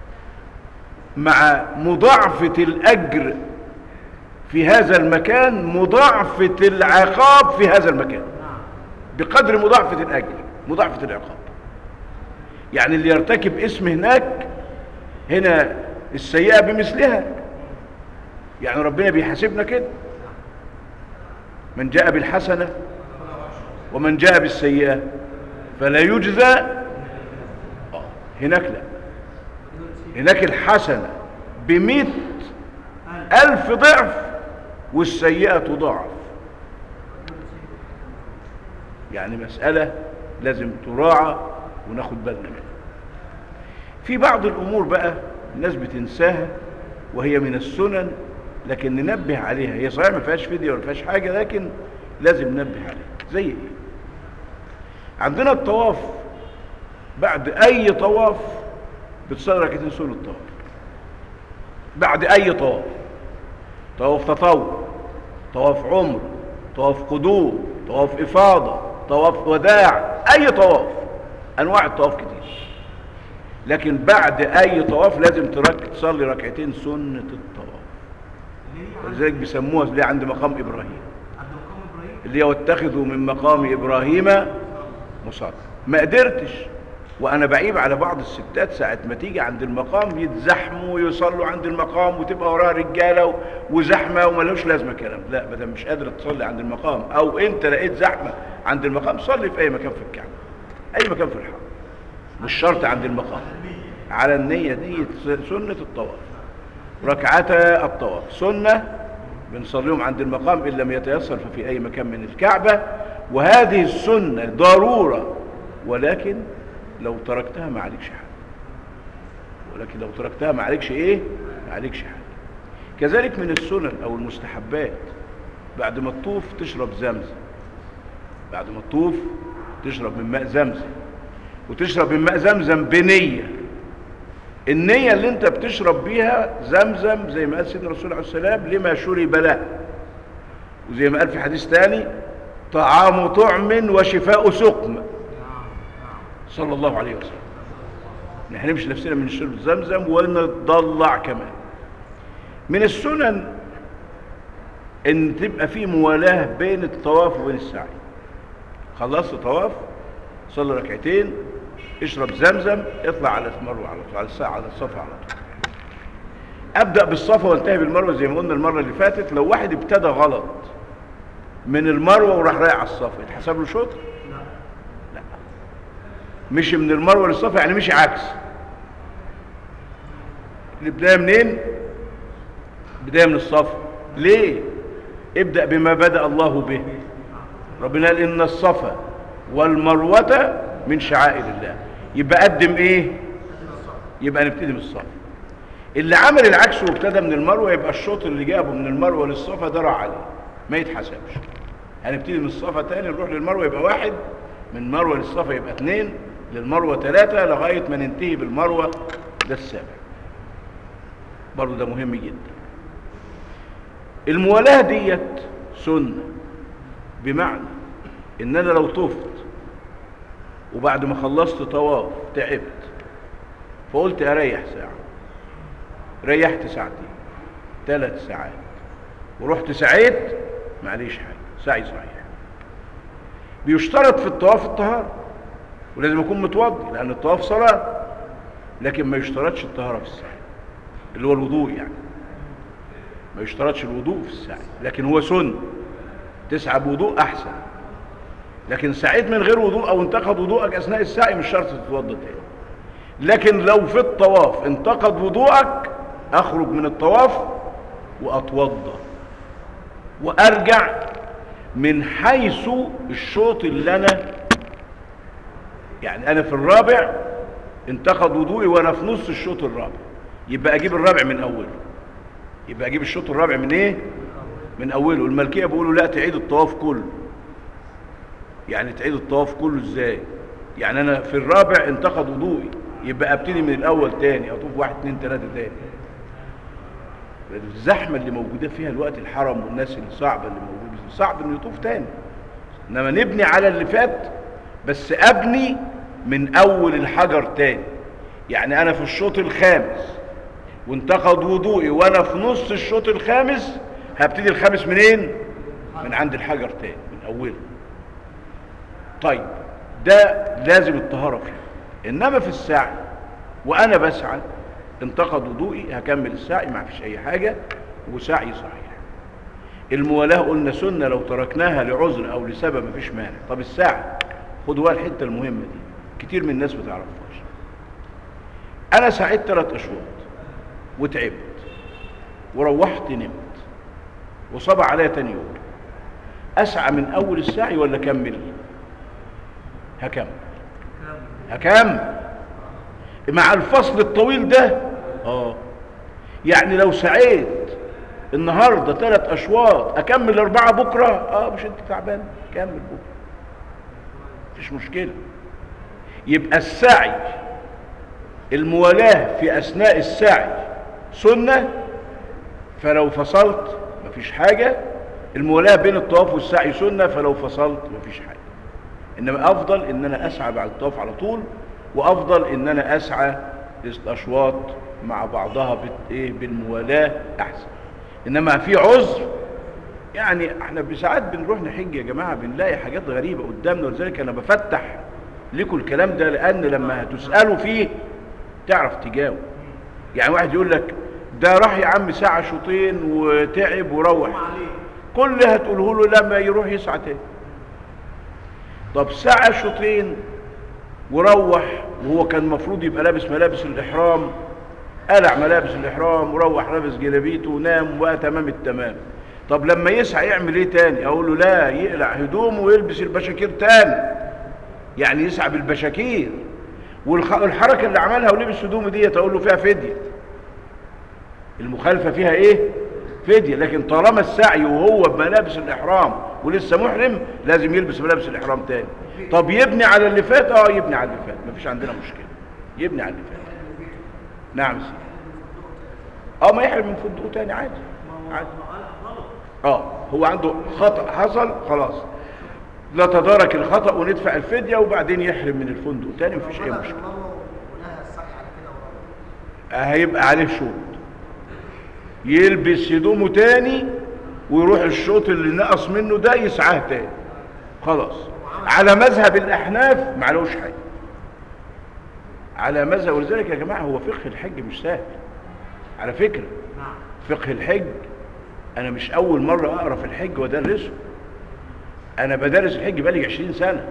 [SPEAKER 1] مع مضاعفة الاجر في هذا المكان مضاعفة العقاب في هذا المكان
[SPEAKER 3] نعم
[SPEAKER 1] بقدر مضاعفة الاجر مضاعفة العقاب يعني اللي يرتكب اسم هناك هنا السيئة بمثلها يعني ربنا بيحاسبنا كده من جاء بالحسنة ومن جاء بالسيئة فلا يجزى آه، هناك لا هناك الحسنة بمئة ألف ضعف والسيئة تضاعف يعني مسألة لازم تراعى وناخد بالنا منها في بعض الأمور بقى الناس بتنساها وهي من السنن لكن ننبه عليها هي صحيح ما فيهاش فيديو ولا فيهاش حاجة لكن لازم ننبه عليها زي ايه عندنا الطواف بعد اي طواف بتصلي ركعتين سنة الطواف بعد اي طواف طواف تطوع طواف عمر طواف قدوم طواف افاضة طواف وداع اي طواف انواع الطواف كتير لكن بعد اي طواف لازم ترك تصلي ركعتين سنة الطواف
[SPEAKER 3] اللي هي عند
[SPEAKER 1] ولذلك بيسموها اللي عند مقام ابراهيم
[SPEAKER 3] عند مقام ابراهيم
[SPEAKER 1] اللي هي واتخذوا من مقام ابراهيم مصلى ما قدرتش وانا بعيب على بعض الستات ساعه ما تيجي عند المقام يتزحموا ويصلوا عند المقام وتبقى وراها رجاله و- وزحمه وملوش لازمه كلام لا ما دام مش قادره تصلي عند المقام او انت لقيت زحمه عند المقام صلي في اي مكان في الكعبه اي مكان في الحرم مش شرط عند المقام على النيه دي سنه الطواف ركعتا الطواف سنه بنصليهم عند المقام ان لم يتيسر ففي اي مكان من الكعبه وهذه السنه ضروره ولكن لو تركتها ما عليكش حاجه ولكن لو تركتها ما عليكش ايه ما عليكش حاجه كذلك من السنن او المستحبات بعد ما تطوف تشرب زمزم بعد ما تطوف تشرب من ماء زمزم وتشرب من ماء زمزم بنيه النية اللي انت بتشرب بيها زمزم زي ما قال سيدنا الرسول عليه السلام لما شرب له وزي ما قال في حديث تاني طعام طعم وشفاء سقم
[SPEAKER 3] نعم نعم
[SPEAKER 1] صلى الله عليه وسلم نحرمش نفسنا من شرب زمزم ونضلع كمان من السنن ان تبقى في موالاه بين الطواف وبين السعي خلصت طواف صلي ركعتين اشرب زمزم اطلع على المروه على طول على الساعه على الصفا على طول ابدا بالصفا وانتهي بالمروه زي ما قلنا المره اللي فاتت لو واحد ابتدى غلط من المروه وراح رايح على الصفا يتحسب له شوط
[SPEAKER 3] لا
[SPEAKER 1] لا مشي من المروه للصفا يعني مشي عكس البدايه منين بدايه من الصفا ليه ابدا بما بدا الله به ربنا قال ان الصفا والمروه من شعائر الله يبقى قدم ايه يبقى نبتدي من الصفا اللي عمل العكس وابتدى من المروه يبقى الشوط اللي جابه من المروه للصفا ده راح عليه ما يتحسبش هنبتدي من الصفا تاني نروح للمروه يبقى واحد من المروه للصفا يبقى اثنين للمروه ثلاثه لغايه ما ننتهي بالمروه ده السابع برضه ده مهم جدا الموالاه ديت سنه بمعنى ان انا لو طفت وبعد ما خلصت طواف تعبت فقلت اريح ساعه ريحت ساعتين ثلاث ساعات ورحت سعيت معليش حاجه سعي صحيح بيشترط في الطواف الطهاره ولازم اكون متوضي لان الطواف صلاه لكن ما يشترطش الطهاره في السعي اللي هو الوضوء يعني ما يشترطش الوضوء في السعي لكن هو سن تسعى بوضوء احسن لكن سعيت من غير وضوء او انتقد وضوءك اثناء السعي مش شرط تتوضا تاني لكن لو في الطواف انتقد وضوءك اخرج من الطواف واتوضا وارجع من حيث الشوط اللي انا يعني انا في الرابع انتقد وضوئي وانا في نص الشوط الرابع يبقى اجيب الرابع من اوله يبقى اجيب الشوط الرابع من ايه من اوله الملكيه بيقولوا لا تعيد الطواف كله يعني تعيد الطواف كله ازاي يعني انا في الرابع انتقد وضوئي يبقى ابتدي من الاول تاني اطوف واحد اتنين تلاته تاني الزحمه اللي موجوده فيها الوقت الحرم والناس الصعبه اللي موجوده صعب انه يطوف تاني انما نبني على اللي فات بس ابني من اول الحجر تاني يعني انا في الشوط الخامس وانتقد وضوئي وانا في نص الشوط الخامس هبتدي الخامس منين من عند الحجر تاني من اوله طيب ده لازم الطهارة فيه انما في السعي وانا بسعى انتقد وضوئي هكمل السعي ما فيش اي حاجة وسعي صحيح الموالاة قلنا سنة لو تركناها لعذر او لسبب ما فيش مانع طب السعي خدوا بقى الحتة المهمة دي كتير من الناس ما تعرفهاش انا سعيت ثلاث اشواط وتعبت وروحت نمت وصبع عليا تاني يوم اسعى من اول السعي ولا اكمل هكمل هكمل مع الفصل الطويل ده اه يعني لو سعيت النهارده ثلاث اشواط اكمل اربعه بكره اه مش انت تعبان كمل بكره مفيش مشكله يبقى السعي الموالاه في اثناء السعي سنه فلو فصلت مفيش حاجه الموالاه بين الطواف والسعي سنه فلو فصلت مفيش حاجه انما افضل ان انا اسعى بعد الطواف على طول وافضل ان انا اسعى الاشواط مع بعضها بت ايه بالموالاه احسن انما في عذر يعني احنا بساعات بنروح نحج يا جماعه بنلاقي حاجات غريبه قدامنا ولذلك انا بفتح لكم الكلام ده لان لما هتسالوا فيه تعرف تجاوب يعني واحد يقول لك ده راح يا عم ساعه شوطين وتعب وروح كل اللي هتقوله له لما يروح يسعى تاني طب ساعة شوطين وروح وهو كان المفروض يبقى لابس ملابس الإحرام قلع ملابس الإحرام وروح لابس جلابيته ونام وبقى تمام التمام طب لما يسعى يعمل ايه تاني اقول له لا يقلع هدومه ويلبس البشاكير تاني يعني يسعى بالبشاكير والحركة اللي عملها ولبس هدومه ديت اقول له فيها فدية المخالفة فيها ايه فدية لكن طالما السعي وهو بملابس الإحرام ولسه محرم لازم يلبس ملابس الإحرام تاني طب يبني على اللي فات اه يبني على اللي فات مفيش عندنا مشكلة يبني على اللي فات نعم سيدي اه ما يحرم من فندقه تاني عادي عادي اه هو عنده خطأ حصل خلاص نتدارك الخطأ وندفع الفدية وبعدين يحرم من الفندق تاني مفيش اي مشكلة
[SPEAKER 2] ونهى السعي على كده ورا
[SPEAKER 1] هيبقى عليه شوط يلبس هدومه تاني ويروح الشوط اللي نقص منه ده يسعاه تاني خلاص على مذهب الاحناف معلوش حاجه على مذهب ولذلك يا جماعه هو فقه الحج مش سهل على فكره
[SPEAKER 3] نعم
[SPEAKER 1] فقه الحج انا مش اول مره اقرا في الحج وادرسه انا بدرس الحج بقالي 20 سنه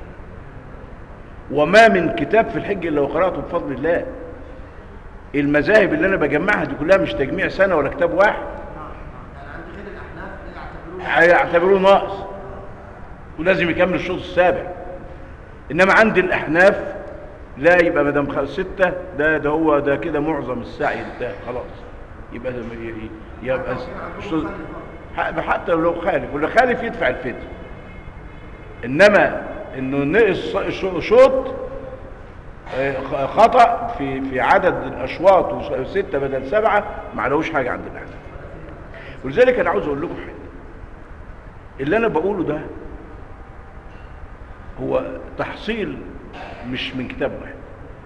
[SPEAKER 1] وما من كتاب في الحج الا وقراته بفضل الله المذاهب اللي انا بجمعها دي كلها مش تجميع سنه ولا كتاب واحد
[SPEAKER 2] يعني عند غير الاحناف لا يعتبروه
[SPEAKER 1] هيعتبروه ناقص ولازم يكمل الشوط السابع انما عند الاحناف لا يبقى ما دام خ- ستة ده ده هو ده كده معظم السعي انتهى خلاص يبقى ده ي- ي- يبقى الشوط- ح- حتى لو خالف ولا خالف يدفع الفدية انما انه نقص ش- شوط آه، خ- خطأ في في عدد الاشواط وس- ستة بدل سبعة ما عليهوش حاجة عند الاحناف ولذلك انا عاوز اقول لكم حاجة اللي انا بقوله ده هو تحصيل مش من كتاب واحد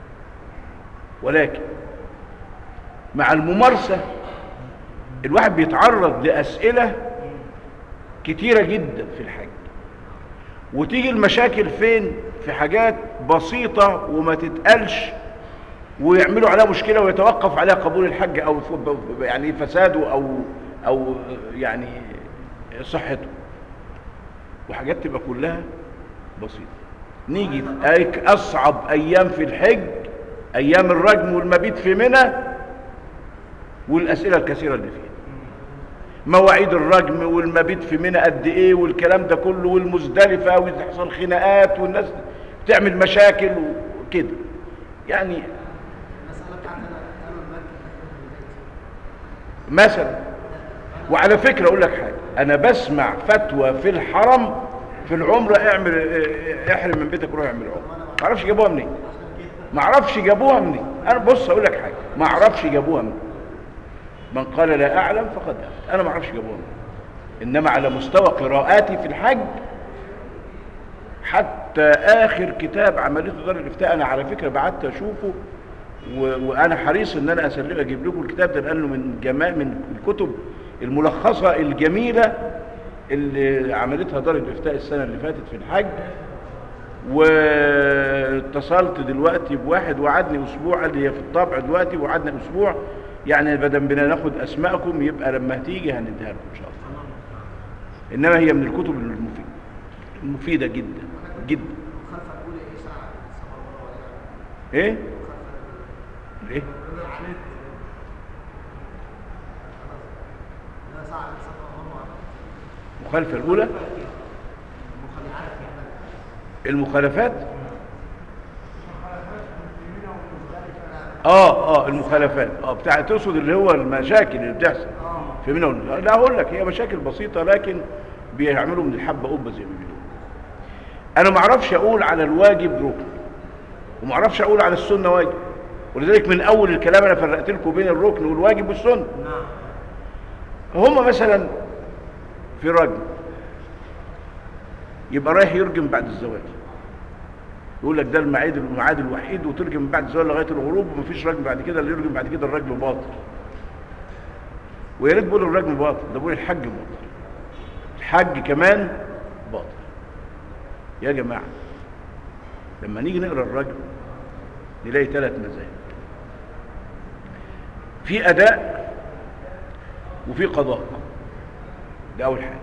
[SPEAKER 1] ولكن مع الممارسة الواحد بيتعرض لأسئلة كتيرة جدا في الحج وتيجي المشاكل فين في حاجات بسيطة وما تتقالش ويعملوا عليها مشكلة ويتوقف عليها قبول الحج أو ف- يعني فساده أو أو يعني صحته وحاجات تبقى كلها بسيطة نيجي في أيك- أصعب أيام في الحج أيام الرجم والمبيت في منى والأسئلة الكثيرة اللي فيها مواعيد الرجم والمبيت في منى قد ايه والكلام ده كله والمزدلفه وتحصل خناقات والناس تعمل مشاكل وكده يعني
[SPEAKER 2] المسألة بتاعت أنا أنا المكي
[SPEAKER 1] مثلا وعلى فكره اقول لك حاجه انا بسمع فتوى في الحرم في العمره اعمل اه، احرم من بيتك روح اعمل عمره ما اعرفش جابوها منين ما اعرفش جابوها منين انا بص اقول لك حاجه ما اعرفش جابوها منين من قال لا اعلم فقد افتى انا ما اعرفش جابوها منين انما على مستوى قراءاتي في الحج حتى اخر كتاب عملته دار الافتاء انا على فكره بعت اشوفه و... وانا حريص ان انا اسلم اجيب لكم الكتاب ده لانه من جماع من الكتب الملخصه الجميله اللي عملتها دار الافتاء السنه اللي فاتت في الحج واتصلت دلوقتي بواحد وعدني اسبوع قال لي هي في الطبع دلوقتي وعدني اسبوع يعني بدل بنا ناخد اسماءكم يبقى لما هتيجي هنديها لكم ان شاء الله انما هي من الكتب المفيده المفيده جدا جدا
[SPEAKER 2] المخالفة الأولى إيه ساعة السفر مرة ولا
[SPEAKER 1] ايه ايه
[SPEAKER 2] لا ساعة السفر مرة ولا
[SPEAKER 1] المخالفه الاولى
[SPEAKER 2] مخالفات يعني
[SPEAKER 1] المخالفات اه اه المخالفات اه بتاع تقصد اللي هو المشاكل اللي بتحصل في منها وال- لا اقول لك هي مشاكل بسيطه لكن بيعملوا من الحبه قبه زي ما بيقولوا انا ما اعرفش اقول على الواجب ركن وما اعرفش اقول على السنه واجب ولذلك من اول الكلام انا فرقت لكم بين الركن والواجب والسنه
[SPEAKER 3] نعم
[SPEAKER 1] هم مثلا في رجل يبقى رايح يرجم بعد الزواج يقول لك ده الميعاد الميعاد الوحيد وترجم من بعد الزواج لغايه الغروب ومفيش رجم بعد كده اللي يرجم بعد كده الرجم باطل ويا ريت بيقولوا الرجم باطل ده بيقول الحج باطل الحج كمان باطل يا جماعه لما نيجي نقرا الرجم نلاقي ثلاث مذاهب في اداء وفي قضاء ده اول حاجه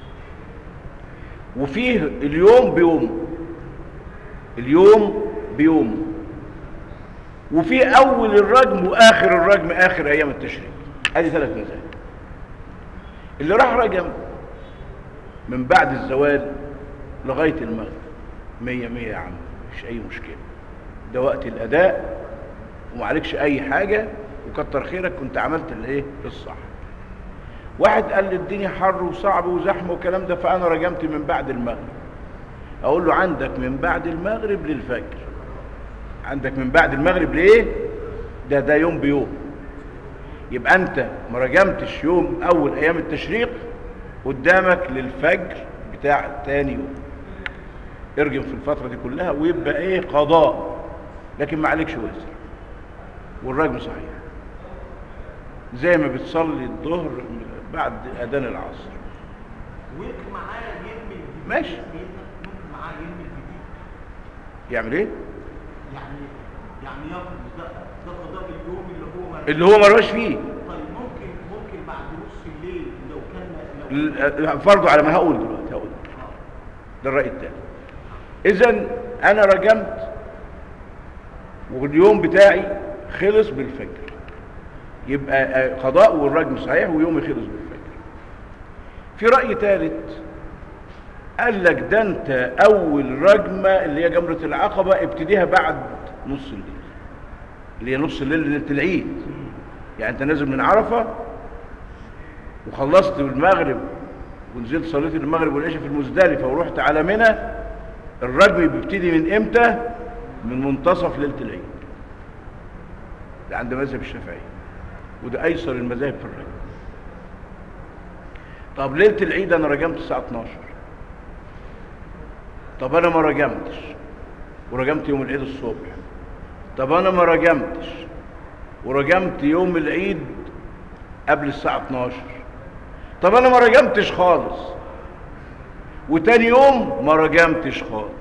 [SPEAKER 1] وفيه اليوم بيوم اليوم بيوم وفي اول الرجم واخر الرجم اخر ايام التشريق ادي ثلاث مذاهب اللي راح رجم من بعد الزوال لغايه المغرب مية مية يا عم مش اي مشكله ده وقت الاداء ومعلكش اي حاجه وكتر خيرك كنت عملت الايه الصح واحد قال لي الدنيا حر وصعب وزحمه والكلام ده فانا رجمت من بعد المغرب اقول له عندك من بعد المغرب للفجر عندك من بعد المغرب ليه ده ده يوم بيوم يبقى انت ما رجمتش يوم اول ايام التشريق قدامك للفجر بتاع تاني يوم ارجم في الفترة دي كلها ويبقى ايه قضاء لكن ما عليكش وزر والرجم صحيح زي ما بتصلي الظهر بعد اذان العصر
[SPEAKER 3] ويمكن معاه يرمي الجديد
[SPEAKER 1] ماشي.
[SPEAKER 3] ممكن معاه يرمي الجديد
[SPEAKER 1] يعمل ايه
[SPEAKER 3] يعني يعني ياخد ده ده قضاء اليوم اللي هو ما
[SPEAKER 1] اللي هو ما رواش فيه
[SPEAKER 3] طيب ممكن ممكن بعد نص الليل لو كان لو
[SPEAKER 1] ال- فرضه على ما هقول دلوقتي هقول ده الرأي التاني اذا انا رجمت واليوم بتاعي خلص بالفجر يبقى آه، قضاء والرجم صحيح ويومي خلص بالفجر في رأي ثالث قال لك ده انت اول رجمة اللي هي جمرة العقبة ابتديها بعد نص الليل اللي هي نص الليل ليلة العيد يعني انت نازل من عرفة وخلصت المغرب ونزلت صليت المغرب والعشاء في المزدلفة ورحت على منى الرجم بيبتدي من امتى من منتصف ليلة العيد ده عند مذهب الشافعي وده ايسر المذاهب في الرجم طب ليلة العيد انا رجمت الساعة 12 طب انا ما رجمتش ورجمت يوم العيد الصبح طب انا ما رجمتش ورجمت يوم العيد قبل الساعة 12 طب انا ما رجمتش خالص وتاني يوم ما رجمتش خالص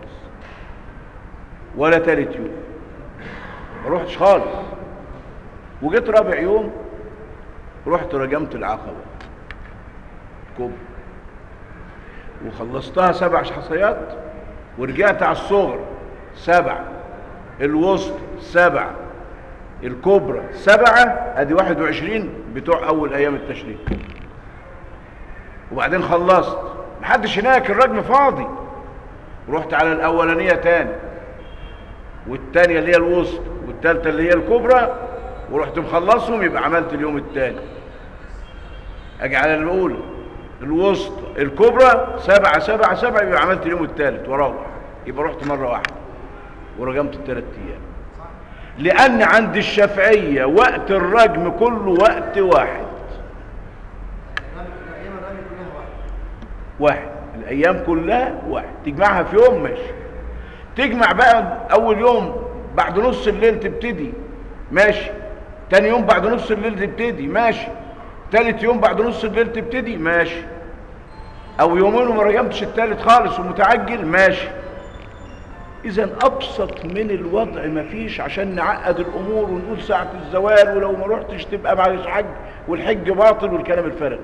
[SPEAKER 1] ولا تالت يوم ما روحتش خالص وجيت رابع يوم رحت رجمت العقبة كوب وخلصتها سبع حصيات ورجعت على الصغر سبع الوسط سبع الكبرى سبعة ادي واحد وعشرين بتوع اول ايام التشريق وبعدين خلصت محدش هناك الرجم فاضي رحت على الاولانيه تاني والتانية اللي هي الوسط والتالتة اللي هي الكبرى ورحت مخلصهم يبقى عملت اليوم التاني اجي على الاولى الوسط الكبرى سبعة سبعة سبعة يبقى عملت اليوم التالت واروح يبقى رحت مرة واحدة ورجمت التلات ايام لان عند الشافعية وقت الرجم كله وقت واحد
[SPEAKER 2] الرمي- الايام الرمي كلها واحد
[SPEAKER 1] واحد الايام كلها واحد تجمعها في يوم ماشي تجمع بقى اول يوم بعد نص الليل تبتدي ماشي تاني يوم بعد نص الليل تبتدي ماشي تالت يوم بعد نص الليل تبتدي ماشي او يومين وما رجمتش التالت خالص ومتعجل ماشي اذا ابسط من الوضع مفيش عشان نعقد الامور ونقول ساعة الزوال ولو ما رحتش تبقى معلش حج والحج باطل والكلام الفارغ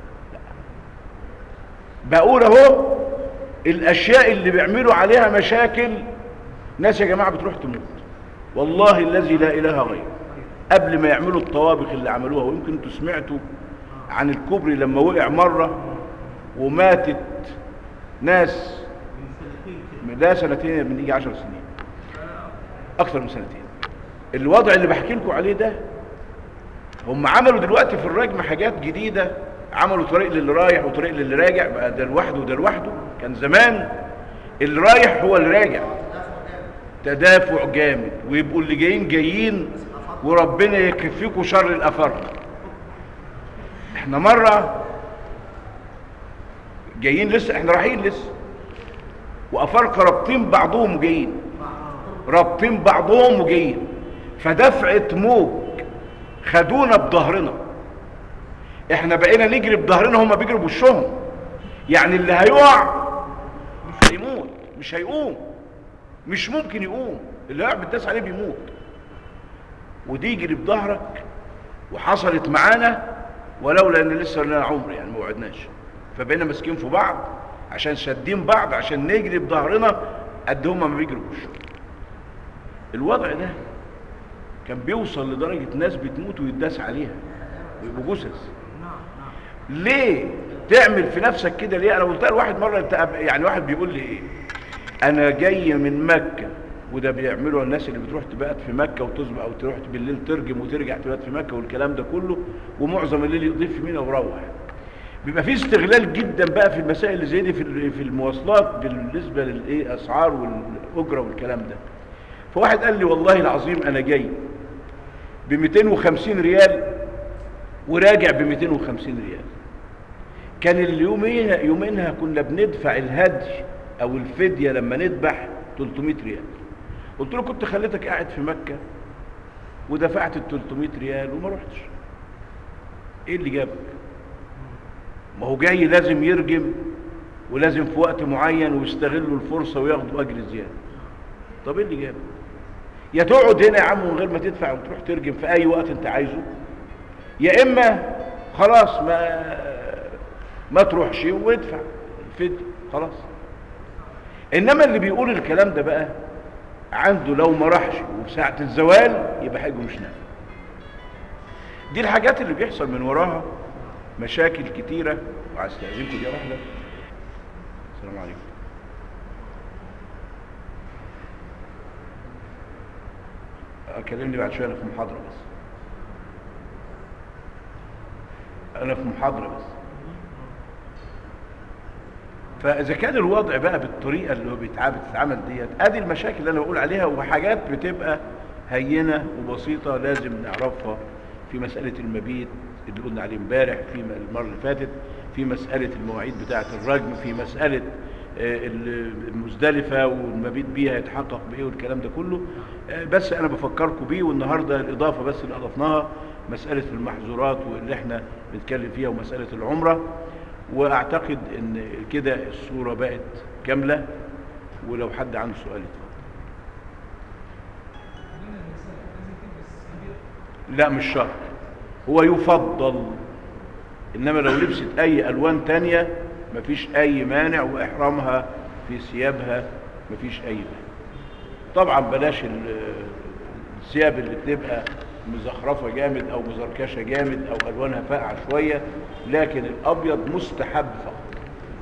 [SPEAKER 1] بقول اهو الاشياء اللي بيعملوا عليها مشاكل ناس يا جماعه بتروح تموت والله الذي لا اله غيره قبل ما يعملوا الطوابق اللي عملوها ويمكن انتوا سمعتوا عن الكوبري لما وقع مره وماتت ناس
[SPEAKER 3] من سنتين كده
[SPEAKER 1] من ده سنتين من يجي 10 سنين اكثر من سنتين الوضع اللي بحكي لكم عليه ده هم عملوا دلوقتي في الرجم حاجات جديده عملوا طريق للي رايح وطريق للي راجع بقى ده لوحده وده لوحده كان زمان اللي رايح هو اللي راجع تدافع جامد ويبقوا اللي جايين جايين وربنا يكفيكوا شر الافارقه احنا مره جايين لسه احنا رايحين لسه وافارقه رابطين بعضهم وجايين رابطين بعضهم وجايين فدفعه موج خدونا بظهرنا احنا بقينا نجري بظهرنا هم بيجروا بوشهم يعني اللي هيقع مش هيموت مش هيقوم مش ممكن يقوم اللي هيقع بالداس عليه بيموت ودي يجري بظهرك وحصلت معانا ولولا ان لسه لنا عمر يعني ما وعدناش فبقينا ماسكين في بعض عشان شادين بعض عشان نجري بظهرنا قد هم ما بيجروش الوضع ده كان بيوصل لدرجة ناس بتموت ويتداس عليها ويبقوا جثث
[SPEAKER 3] نعم نعم
[SPEAKER 1] ليه تعمل في نفسك كده ليه انا قلتها لواحد مره انت أب- يعني واحد بيقول لي ايه انا جاي من مكه وده بيعملوا الناس اللي بتروح تبات في مكه وتصبح او تروح بالليل ترجم وترجع تبات في مكه والكلام ده كله ومعظم الليل يضيف في مينا ويروح بيبقى في استغلال جدا بقى في المسائل اللي زي دي في ال- في المواصلات بالنسبه للايه اسعار والاجره والكلام ده فواحد قال لي والله العظيم انا جاي ب 250 ريال وراجع ب 250 ريال كان اليومين يومينها كنا بندفع الهدي او الفديه لما نذبح 300 ريال قلت له كنت خليتك قاعد في مكه ودفعت ال 300 ريال وما رحتش ايه اللي جابك ما هو جاي لازم يرجم ولازم في وقت معين ويستغلوا الفرصه وياخدوا اجر زياده طب ايه اللي جابك يا تقعد هنا يا عم من غير ما تدفع وتروح ترجم في اي وقت انت عايزه يا اما خلاص ما ما تروحش وادفع الفدية خلاص انما اللي بيقول الكلام ده بقى عنده لو ما راحش وفي ساعة الزوال يبقى حاجه مش نافع دي الحاجات اللي بيحصل من وراها مشاكل كتيرة وعايزكم دي واحدة السلام عليكم اكلمني بعد شوية انا في محاضرة بس انا في محاضرة بس فاذا كان الوضع بقى بالطريقه اللي هو بيتعامل بتتعمل ديت ادي المشاكل اللي انا بقول عليها وحاجات بتبقى هينه وبسيطه لازم نعرفها في مساله المبيت اللي قلنا عليه امبارح في المره اللي فاتت في مساله المواعيد بتاعه الرجم في مساله آه، المزدلفه والمبيت بيها يتحقق بايه والكلام ده كله آه، بس انا بفكركم بيه والنهارده الاضافه بس اللي اضفناها مساله المحظورات واللي احنا بنتكلم فيها ومساله العمره واعتقد ان كده الصورة بقت كاملة ولو حد عنده سؤال يتفضل لا مش شرط هو يفضل انما لو لبست اي الوان تانية مفيش اي مانع واحرامها في ثيابها مفيش اي مانع طبعا بلاش ال- الثياب اللي بتبقى مزخرفة جامد او مزركشة جامد او الوانها فاقعة شوية لكن الابيض مستحب فقط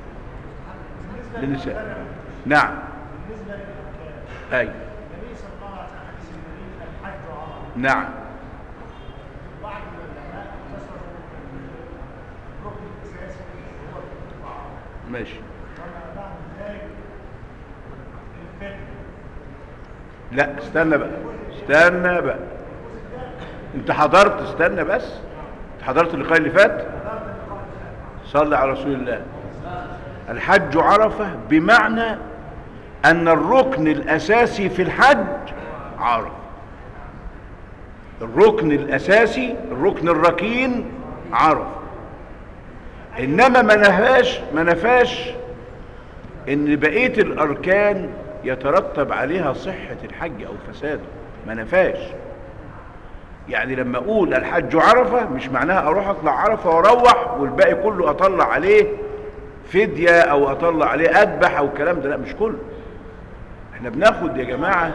[SPEAKER 1] للنساء نعم
[SPEAKER 4] بالنسبه للاركان
[SPEAKER 1] اي
[SPEAKER 4] النبي صلى الله عليه وسلم حديث النبي الحج عرفه
[SPEAKER 1] نعم
[SPEAKER 4] بعض العلماء اختصروا الركن الاساسي هو الوقوف عرفه
[SPEAKER 1] ماشي
[SPEAKER 4] وما بعد ذلك الفتن
[SPEAKER 1] لا استنى بقى استنى بقى انت حضرت استنى بس انت حضرت اللقاء اللي فات صلى على رسول الله الحج عرفة بمعنى ان الركن الاساسي في الحج عرفة الركن الاساسي الركن الركين عرفة انما ما نفاش ما نفاش ان بقيه الاركان يترتب عليها صحه الحج او فساده ما نفاش يعني لما اقول الحج عرفه مش معناها اروح اطلع عرفه واروح والباقي كله اطلع عليه فديه او اطلع عليه اذبح او الكلام ده لا مش كله احنا بناخد يا جماعه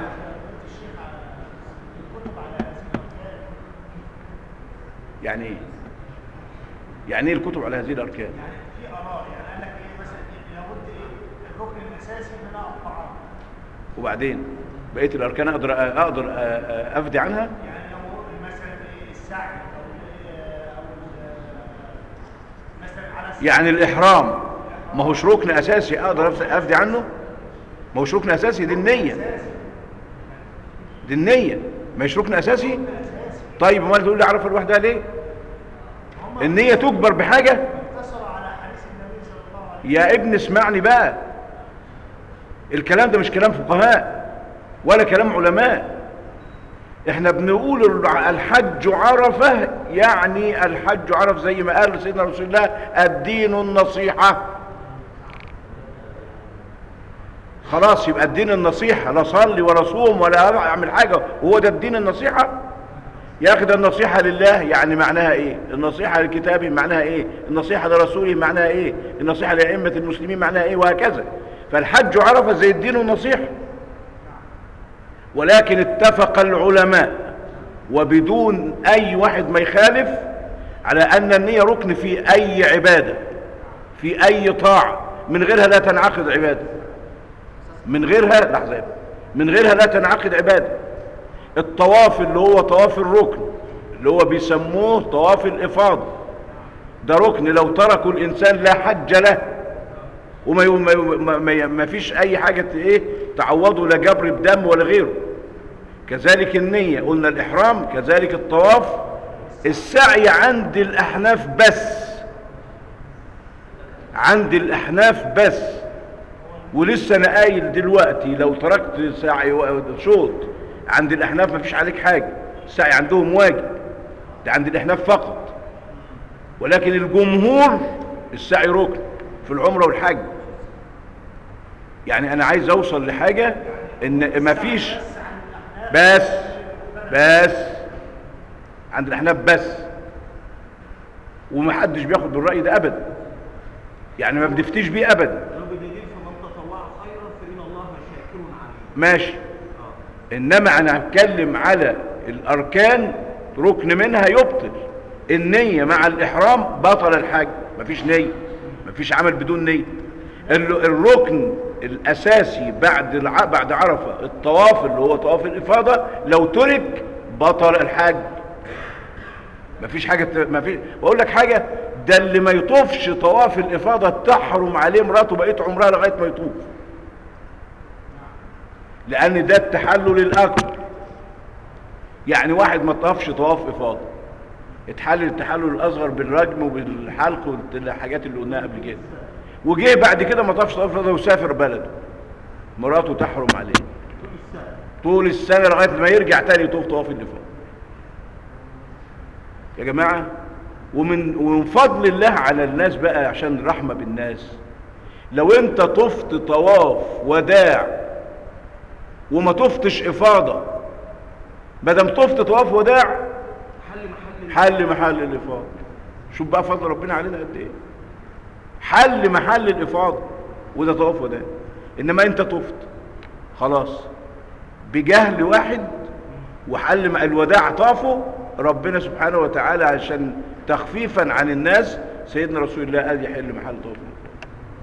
[SPEAKER 1] يعني ايه يعني ايه الكتب على هذه الاركان
[SPEAKER 4] يعني في اراء يعني قال لك ايه مثلا إيه لابد ايه الركن الاساسي ان انا اقطع عرفه
[SPEAKER 1] وبعدين بقيه الاركان اقدر اقدر افدي عنها
[SPEAKER 4] يعني لو مثلا ايه السعي او ال- او ال- مثلا على سبيل
[SPEAKER 1] يعني الاحرام ما هوش ركن اساسي اقدر أف- افدي عنه ما هوش ركن اساسي دي النيه دي النيه ما هيش ركن اساسي طيب امال تقول لي عرفه لوحدها ليه النيه تجبر بحاجه
[SPEAKER 4] اقتصر على حديث النبي صلى الله عليه
[SPEAKER 1] يا ابن اسمعني بقى الكلام ده مش كلام فقهاء ولا كلام علماء احنا بنقول الحج عرفة يعني الحج عرف زي ما قال سيدنا رسول الله الدين النصيحة خلاص يبقى الدين النصيحة لا صلي ولا صوم ولا اعمل حاجة وهو ده الدين النصيحة يا اخي ده النصيحة لله يعني معناها ايه النصيحة لكتابه معناها ايه النصيحة لرسوله معناها ايه النصيحة لأئمة المسلمين معناها ايه وهكذا فالحج عرفة زي الدين النصيحة ولكن اتفق العلماء وبدون اي واحد ما يخالف على ان النية ركن في اي عبادة في اي طاعة من غيرها لا تنعقد عبادة من غيرها لحظة يا ابني. من غيرها لا تنعقد عبادة الطواف اللي هو طواف الركن اللي هو بيسموه طواف الإفاضة ده ركن لو تركوا الإنسان لا حج له وما يو- ما, يو- ما, ما, ما فيش أي حاجة ت- إيه تعوضه لا جبر بدم ولا غيره كذلك النية قلنا الإحرام كذلك الطواف السعي عند الأحناف بس عند الأحناف بس ولسه انا قايل دلوقتي لو تركت سعي و- شوط عند الاحناف مفيش عليك حاجه السعي عندهم واجب ده عند الاحناف فقط ولكن الجمهور السعي ركن في العمره والحج يعني انا عايز اوصل لحاجه ان مفيش بس بس عند الاحناف بس ومحدش بياخد بالراي ده ابدا يعني ما بنفتيش بيه ابدا
[SPEAKER 3] لو بدليل فمن تطوع خيرا فإن الله شاكر عليم
[SPEAKER 1] ماشي انما انا هتكلم على الاركان ركن منها يبطل النية مع الاحرام بطل الحج مفيش نية مفيش عمل بدون نية ال- الركن الاساسي بعد الع... بعد عرفة الطواف اللي هو طواف الافاضة لو ترك بطل الحج مفيش حاجة ت- مفيش واقول لك حاجة ده اللي ما يطوفش طواف الافاضة تحرم عليه مراته بقية عمرها لغاية ما يطوف لان ده التحلل الاكبر يعني واحد ما طافش طواف افاضه اتحلل التحلل الاصغر بالرجم وبالحلق والحاجات اللي قلناها قبل كده وجه بعد كده ما طافش طواف افاضه وسافر بلده مراته تحرم عليه
[SPEAKER 3] طول السنة
[SPEAKER 1] طول السنه لغايه ما يرجع تاني يطوف طواف الافاضه يا جماعه ومن ومن فضل الله على الناس بقى عشان رحمه بالناس لو انت طفت طواف وداع وما طفتش افاضه ما دام طفت طواف وداع
[SPEAKER 3] حل محل
[SPEAKER 1] حل محل الافاضه شوف بقى فضل ربنا علينا قد ايه حل محل الافاضه وده طواف وداع انما انت طفت خلاص بجهل واحد وحل مع الوداع طافه ربنا سبحانه وتعالى عشان تخفيفا عن الناس سيدنا رسول الله قال يحل محل طواف الإفاضة.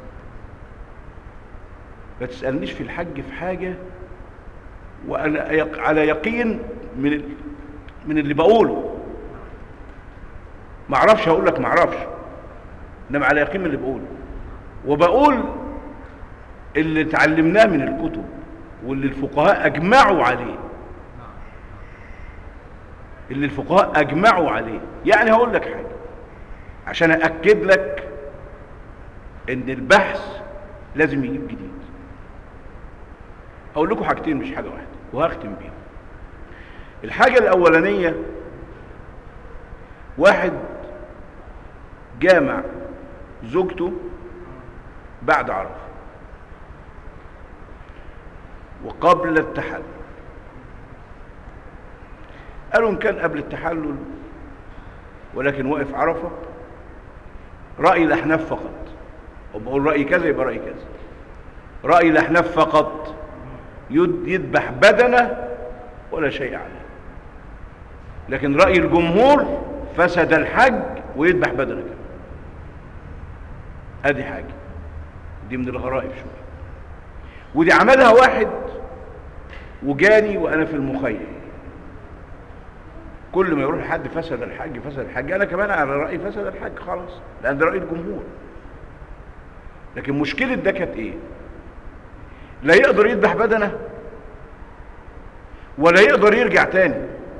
[SPEAKER 1] ما تسألنيش في الحج في حاجة وأنا يق- على يقين من ال- من اللي بقوله ما اعرفش هقول لك ما اعرفش انما على يقين من اللي بقوله وبقول اللي اتعلمناه من الكتب واللي الفقهاء اجمعوا عليه اللي الفقهاء اجمعوا عليه يعني هقول لك حاجه عشان ااكد لك ان البحث لازم يجيب جديد هقول لكم حاجتين مش حاجه واحده وهختم بيهم الحاجه الاولانيه واحد جامع زوجته بعد عرفه وقبل التحلل قالوا ان كان قبل التحلل ولكن وقف عرفه راي الاحناف فقط وبقول راي كذا يبقى راي كذا راي الاحناف فقط يد- يذبح بدنه ولا شيء عليه لكن راي الجمهور فسد الحج ويذبح بدنه كمان ادي حاجه دي من الغرائب شويه ودي عملها واحد وجاني وانا في المخيم كل ما يروح حد فسد الحج فسد الحج انا كمان على رايي فسد الحج خلاص لان ده راي الجمهور لكن مشكله ده كانت ايه لا يقدر يذبح بدنه ولا يقدر يرجع تاني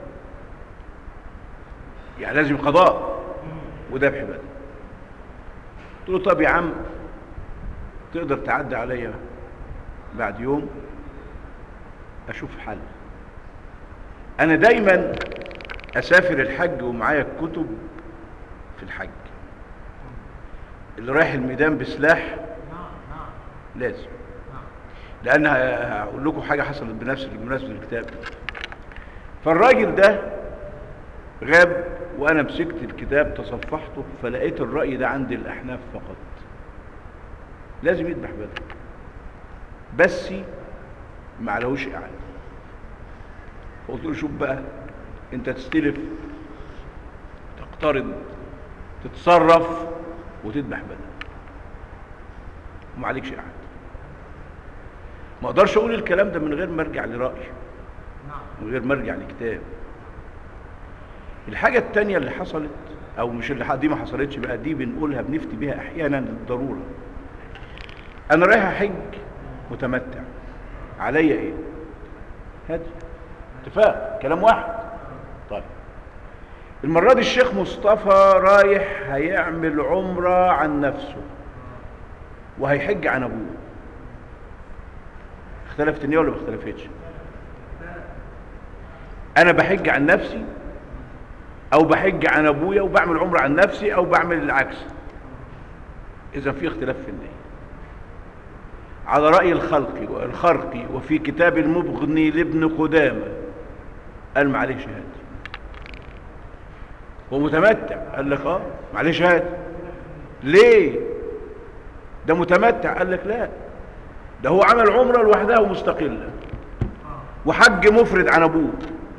[SPEAKER 1] يعني لازم قضاء وذبح بدن قلت له طب يا عم تقدر تعدي عليا بعد يوم اشوف حل انا دايما اسافر الحج ومعايا الكتب في الحج اللي رايح الميدان بسلاح
[SPEAKER 3] نعم نعم
[SPEAKER 1] لازم
[SPEAKER 3] نعم
[SPEAKER 1] لان ه- هقول لكم حاجه حصلت بنفس بمناسبه الكتاب فالراجل ده غاب وانا مسكت الكتاب تصفحته فلقيت الراي ده عند الاحناف فقط لازم يذبح بدن بس ما عليهوش اعاده فقلت له شوف بقى انت تستلف تقترض تتصرف وتذبح بدن وما عليكش اعاده ما اقدرش اقول الكلام ده من غير ما ارجع لراي
[SPEAKER 3] نعم
[SPEAKER 1] من غير ما ارجع لكتاب الحاجه التانية اللي حصلت او مش اللي ح- دي ما حصلتش بقى دي بنقولها بنفتي بيها احيانا للضروره انا رايح احج متمتع عليا ايه هادي اتفاق كلام واحد طيب المره دي الشيخ مصطفى رايح هيعمل عمره عن نفسه وهيحج عن ابوه اختلفت النية ولا ما اختلفتش انا بحج عن نفسي او بحج عن ابويا وبعمل عمره عن نفسي او بعمل العكس اذا في اختلاف في النية على رأي الخلقي والخرقي وفي كتاب المبغني لابن قدامة قال ما عليه شهادة هو متمتع قال لك اه ما عليه شهادة ليه ده متمتع قال لك لا ده هو عمل عمرة لوحدها ومستقلة وحج مفرد عن ابوه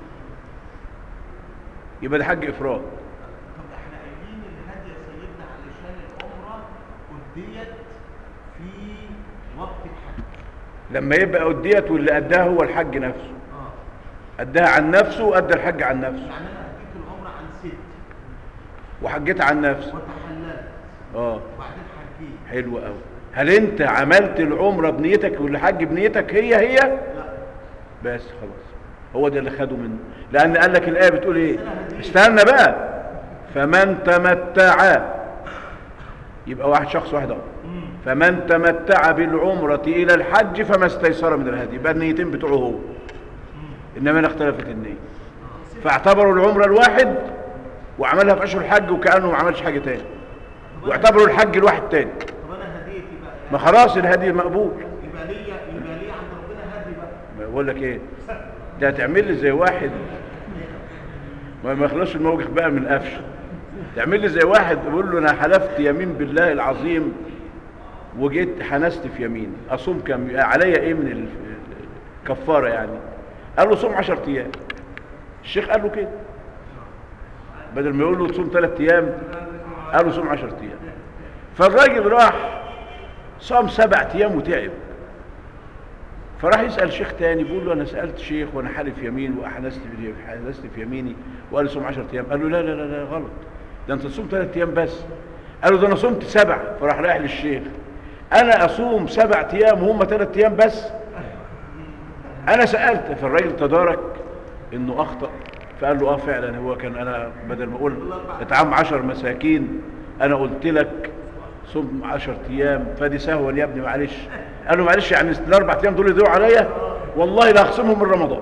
[SPEAKER 1] يبقى ده حج افراد
[SPEAKER 3] طب احنا قايلين الهدي يا سيدنا علشان العمره اديت في وقت الحج
[SPEAKER 1] لما يبقى اديت واللي اداها هو الحج نفسه
[SPEAKER 3] اه
[SPEAKER 1] اداها عن نفسه وادى الحج عن نفسه
[SPEAKER 3] يعني انا هديك العمره عن ست
[SPEAKER 1] وحجيت عن نفسه
[SPEAKER 3] وتحللت
[SPEAKER 1] اه
[SPEAKER 3] وبعدين حجيت
[SPEAKER 1] حلو قوي هل انت عملت العمره بنيتك والحج بنيتك هي هي
[SPEAKER 3] لا
[SPEAKER 1] بس خلاص هو ده اللي خده منه لان قال لك الايه بتقول ايه استنى بقى فمن تمتع يبقى واحد شخص واحد اهو فمن تمتع بالعمرة إلى الحج فما استيسر من الهدي يبقى النيتين بتوعه هو إنما هنا اختلفت النية فاعتبروا العمرة الواحد وعملها في أشهر الحج وكأنه ما عملش حاجة تاني واعتبروا الحج الواحد تاني
[SPEAKER 3] طب انا هديتي بقى
[SPEAKER 1] ما خلاص الهدي مقبول
[SPEAKER 3] يبقى ليا يبقى ليا عند ربنا هدي بقى
[SPEAKER 1] ما بقول لك ايه ده هتعمل لي زي واحد ما ما يخلصش الموقف بقى من قفش تعمل لي زي واحد بيقول له انا حلفت يمين بالله العظيم وجيت حنست في يمين اصوم كم عليا ايه من ال- الكفاره يعني قال له صوم 10 ايام الشيخ قال له كده بدل ما يقول له تصوم ثلاث ايام قال له صوم 10 ايام فالراجل راح صام سبع ايام وتعب فراح يسال شيخ تاني بيقول له انا سالت شيخ وانا حالف يمين واحنست في حنست في يميني وقال لي صوم 10 ايام قال له لا لا لا, لا غلط ده انت تصوم ثلاث ايام بس قال له ده انا صمت سبع فراح رايح للشيخ انا اصوم سبع ايام وهم ثلاث ايام بس انا سالت فالراجل تدارك انه اخطا فقال له اه فعلا هو كان انا بدل ما اقول اطعام عشر مساكين انا قلت لك صوم 10 ايام فدي سهوا يا ابني معلش قال له معلش يعني الاربع ايام دول يضيعوا عليا والله لا اخصمهم من رمضان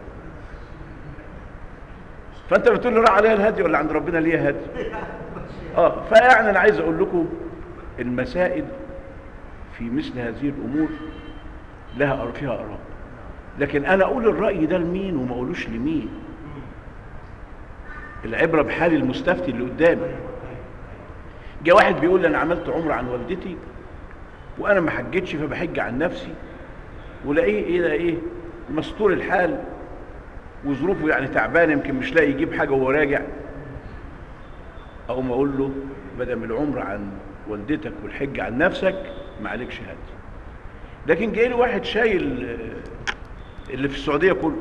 [SPEAKER 1] فانت بتقول لي راح عليها الهدي ولا عند ربنا ليها هدي اه فيعني انا عايز اقول لكم المسائل في مثل هذه الامور لها فيها اراء لكن انا اقول الراي ده لمين وما اقولوش لمين العبره بحال المستفتي اللي قدامي جاء واحد بيقول لي انا عملت عمره عن والدتي وانا ما حجتش فبحج عن نفسي ولاقيه ايه ده ايه مستور الحال وظروفه يعني تعبان يمكن مش لاقي يجيب حاجه وهو راجع اقوم اقول له بدل من العمره عن والدتك والحج عن نفسك ما عليكش هدي لكن جاي لي واحد شايل آه، اللي في السعوديه كله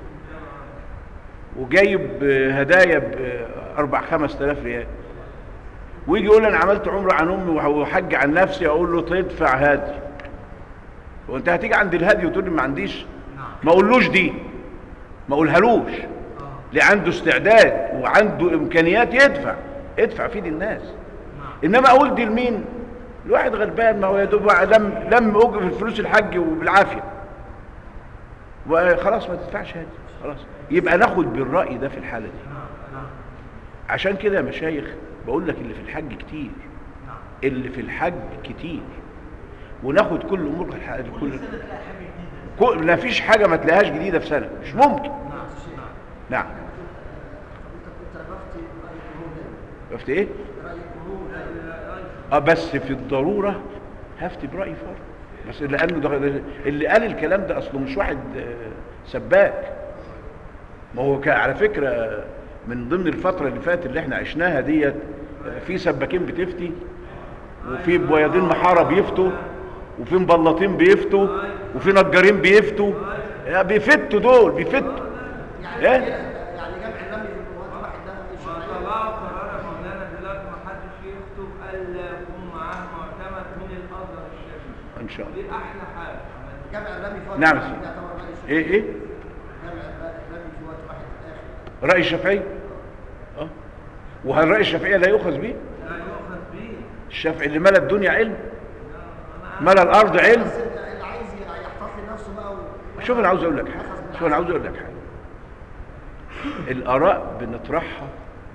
[SPEAKER 1] وجايب آه، هدايا باربع خمس تلاف ريال ويجي يقول لي انا عملت عمره عن امي وحج عن نفسي اقول له تدفع هادي وانت هتيجي عند الهدي وتقول لي ما عنديش ما اقولوش دي ما اقولهالوش اللي عنده استعداد وعنده امكانيات يدفع ادفع في دي الناس انما اقول دي لمين الواحد غلبان ما هو يا دوب لم لم اجر في الفلوس الحج وبالعافيه وخلاص ما تدفعش هادي خلاص يبقى ناخد بالراي ده في الحاله دي عشان كده يا مشايخ بقول لك اللي في الحج كتير اللي في الحج كتير وناخد كل امور الح- كل كل ما فيش حاجه ما تلاقيهاش جديده في سنه مش ممكن نعم
[SPEAKER 2] انت كنت رفضت راي الجمهور ده
[SPEAKER 1] عرفت ايه
[SPEAKER 2] راي الجمهور
[SPEAKER 1] اه بس في الضروره هفتي برايي فرض بس لانه ده اللي قال الكلام ده اصله مش واحد آه، سباك ما هو كان على فكره من ضمن الفتره اللي فاتت اللي احنا عشناها ديت آه، في سباكين بتفتي وفي بوياضين محاره بيفتوا وفي مبلطين بيفتوا وفي نجارين بيفتوا آه، بيفتوا دول بيفتوا
[SPEAKER 2] يعني
[SPEAKER 1] إيه؟
[SPEAKER 2] يعني جمع الرمي في الوقت واحد ده مش شرعي
[SPEAKER 5] طلعوا قرار يا مولانا دلوقتي ما حدش يخطب الا يكون معاه معتمد من الازهر الشريف
[SPEAKER 1] ان شاء الله
[SPEAKER 5] دي احلى حاجه
[SPEAKER 2] جمع الرمي في وقت
[SPEAKER 1] نعم
[SPEAKER 2] واحد
[SPEAKER 1] سيدي.
[SPEAKER 2] يعتبر رأي شرعي.
[SPEAKER 1] ايه ايه
[SPEAKER 2] جمع الرمي في وقت واحد في الاخر
[SPEAKER 1] راي الشافعي اه وهل راي الشافعيه لا يؤخذ به
[SPEAKER 5] لا يؤخذ بيه
[SPEAKER 1] الشافعي اللي ملا الدنيا علم ملا الارض علم
[SPEAKER 2] بس اللي عايز يحتفظ لنفسه بقى و...
[SPEAKER 1] شوف انا عاوز اقول لك حاجه شوف انا عاوز اقول لك حاجه الاراء بنطرحها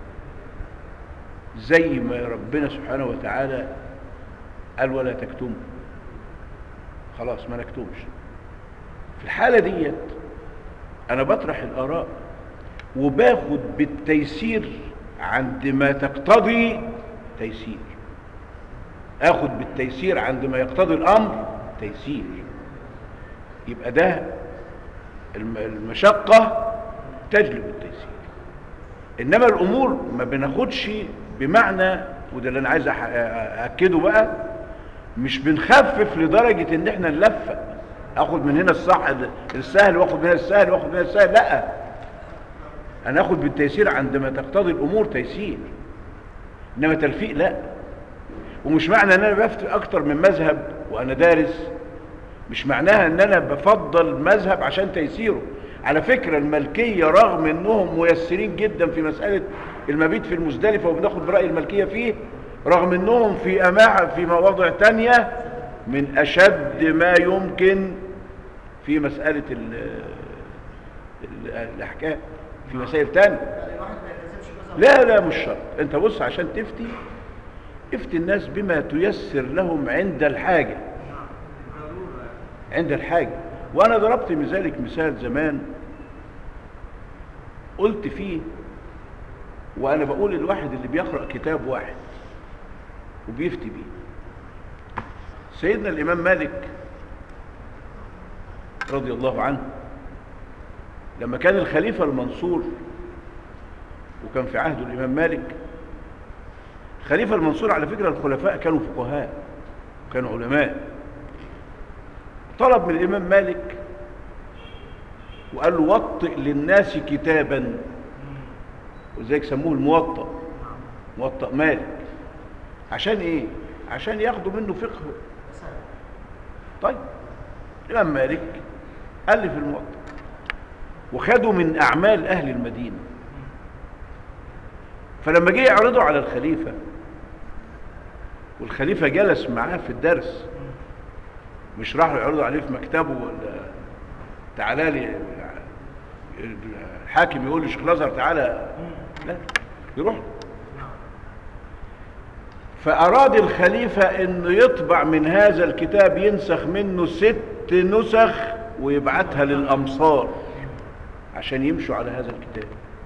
[SPEAKER 1] زي ما ربنا سبحانه وتعالى قال ولا تكتموا خلاص ما نكتمش في الحاله ديت انا بطرح الاراء وباخد بالتيسير عند ما تقتضي تيسير اخد بالتيسير عند ما يقتضي الامر تيسير يبقى ده الم- المشقة تجلب التيسير انما الامور ما بناخدش بمعنى وده اللي انا عايز أح- اكده بقى مش بنخفف لدرجة ان احنا نلفق اخد من هنا الصح السهل واخد من هنا السهل واخد من هنا السهل لا انا اخد بالتيسير عندما تقتضي الامور تيسير انما تلفيق لا ومش معنى ان انا بفتي اكتر من مذهب وانا دارس مش معناها ان انا بفضل مذهب عشان تيسيره على فكرة الملكية رغم انهم ميسرين جدا في مسألة المبيت في المزدلفة وبناخد برأي الملكية فيه رغم انهم في اماحة في مواضع تانية من اشد ما يمكن في مسألة ال ال الاحكام في مسائل تانية
[SPEAKER 2] يعني الواحد ما يلتزمش مثلا
[SPEAKER 1] لا لا مش شرط انت بص عشان تفتي افتي الناس بما تيسر لهم عند الحاجة عند الحاجة وانا ضربت من ذلك مثال زمان قلت فيه وانا بقول الواحد اللي بيقرأ كتاب واحد وبيفتي بيه سيدنا الامام مالك رضي الله عنه لما كان الخليفة المنصور وكان في عهد الإمام مالك خليفة المنصور على فكرة الخلفاء كانوا فقهاء وكانوا علماء طلب من الإمام مالك وقال له وطئ للناس كتابا وذلك سموه الموطأ موطأ مالك عشان ايه عشان ياخدوا منه فقه طيب الإمام مالك ألف الموطأ وخدوا من أعمال أهل المدينة فلما جه يعرضوا على الخليفة والخليفة جلس معاه في الدرس مش راحوا يعرضوا عليه في مكتبه ولا تعالى لي الحاكم يقول لشيخ الازهر تعالى لا يروح له. فأراد الخليفة أنه يطبع من هذا الكتاب ينسخ منه ست نسخ ويبعتها للأمصار عشان يمشوا على هذا الكتاب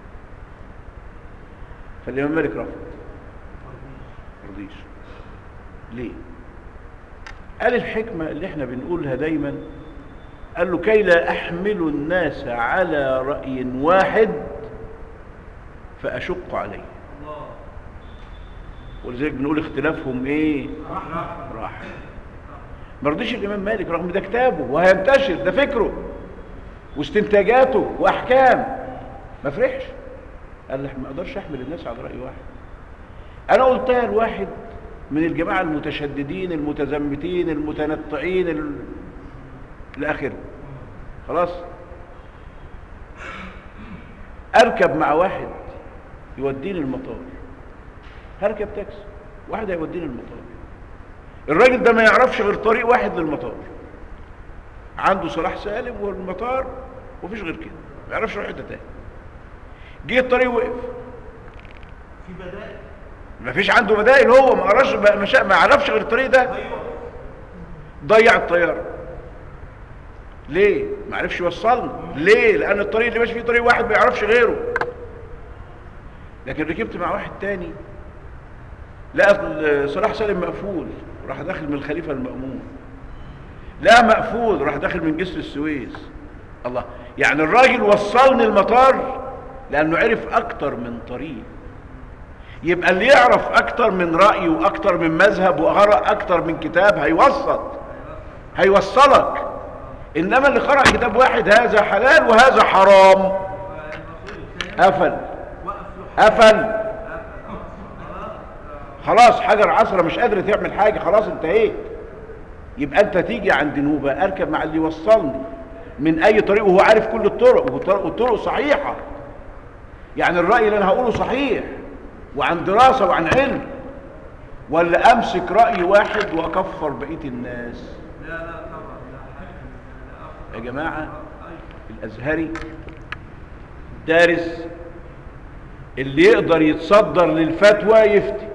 [SPEAKER 1] فالإمام مالك رفض مرضيش ليه قال الحكمة اللي احنا بنقولها دايما قال له كي لا أحمل الناس على رأي واحد فأشق عليه
[SPEAKER 5] الله
[SPEAKER 1] ولذلك بنقول اختلافهم ايه راح ما رضيش الامام مالك رغم ده كتابه وهينتشر ده فكره واستنتاجاته واحكام ما فرحش قال لك ما اقدرش احمل الناس على راي واحد انا قلتها لواحد من الجماعه المتشددين المتزمتين المتنطعين ال... لاخره خلاص اركب مع واحد يوديني المطار هركب تاكسي واحد هيوديني المطار الراجل ده ما يعرفش غير طريق واحد للمطار عنده صلاح سالم والمطار ومفيش غير كده ما يعرفش يروح حته تاني جه الطريق وقف
[SPEAKER 3] في بدائل
[SPEAKER 1] ما فيش عنده بدائل هو ما قراش ما ما شا- ما عرفش غير الطريق ده
[SPEAKER 3] ايوه
[SPEAKER 1] ضيع الطياره ليه ما عرفش يوصلنا ليه لان الطريق اللي ماشي فيه طريق واحد ما يعرفش غيره لكن ركبت مع واحد تاني لقى ال- صلاح سالم مقفول راح داخل من الخليفه المأمون لا مقفول راح داخل من جسر السويس الله يعني الراجل وصلني المطار لانه عرف اكتر من طريق يبقى اللي يعرف اكتر من رأي واكتر من مذهب وقرأ اكتر من كتاب هيوصل هيوصلك انما اللي قرأ كتاب واحد هذا حلال وهذا حرام قفل قفل خلاص حجر عصرة مش قادرة تعمل حاجة خلاص انتهيت يبقى انت تيجي عند نوبة اركب مع اللي يوصلني من اي طريق وهو عارف كل الطرق والطرق والطرق صحيحة يعني الرأي اللي انا هقوله صحيح وعن دراسة وعن علم ولا امسك رأي واحد واكفر بقية الناس
[SPEAKER 5] لا لا طبعا لا
[SPEAKER 1] يا جماعة الازهري دارس اللي يقدر يتصدر للفتوى يفتي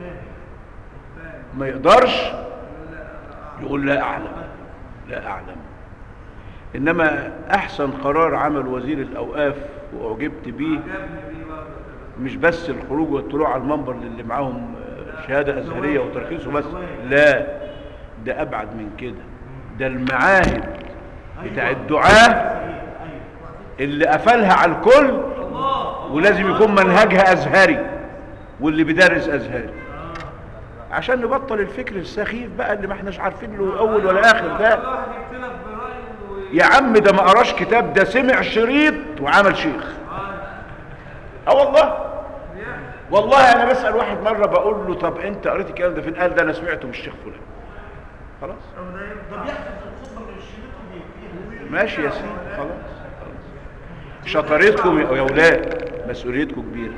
[SPEAKER 1] ما يقدرش يقول لا اعلم لا اعلم انما احسن قرار عمل وزير الاوقاف واعجبت بيه
[SPEAKER 5] عجبني بيه برضه
[SPEAKER 1] مش بس الخروج والطلوع على المنبر اللي معاهم آه، شهاده ازهريه وترخيصه بس لا ده ابعد من كده ده المعاهد بتاع الدعاه اللي قفلها على الكل ولازم يكون منهجها ازهري واللي بيدرس ازهري عشان نبطل الفكر السخيف بقى اللي ما احناش عارفين له اول ولا اخر ده
[SPEAKER 5] كل واحد يختلف برأيه و-
[SPEAKER 1] يا عم ده ما قراش كتاب ده سمع شريط وعمل شيخ اه والله والله انا بسال واحد مره بقول له طب انت قريت الكلام ده فين قال ده انا سمعته من الشيخ فلان خلاص
[SPEAKER 3] ده بيحفظ الخطبه من الشريط وبيكتبها
[SPEAKER 1] ماشي يا سيدي خلاص خلاص شطارتكم يا اولاد مسؤوليتكم كبيره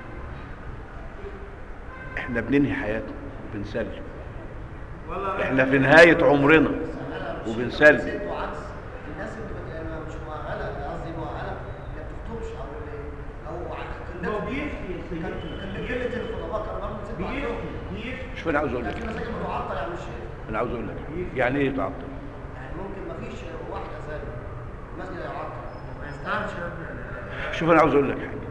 [SPEAKER 1] احنا بننهي حياتنا وبنسلم
[SPEAKER 5] والله
[SPEAKER 1] احنا في نهايه عمرنا وبنسلم
[SPEAKER 2] زيت وعكس الناس اللي بت- يعني مش مؤهله قصدي مؤهله ما بتكتبش او او
[SPEAKER 3] ما هو
[SPEAKER 2] عكس
[SPEAKER 3] بيفتي يا سيدي
[SPEAKER 2] كان قله الخطباء كان برضه زيت
[SPEAKER 3] بيفتي
[SPEAKER 2] وعكس
[SPEAKER 3] بيفتي
[SPEAKER 1] شوف انا عاوز اقول لك
[SPEAKER 2] لكن مساجد معطل يعني مش
[SPEAKER 1] انا عاوز اقول لك يعني ايه تعطل
[SPEAKER 2] يعني ممكن ما فيش واحده زي المسجد يعطل ما يستاهلش
[SPEAKER 1] شوف انا عاوز اقول لك حاجه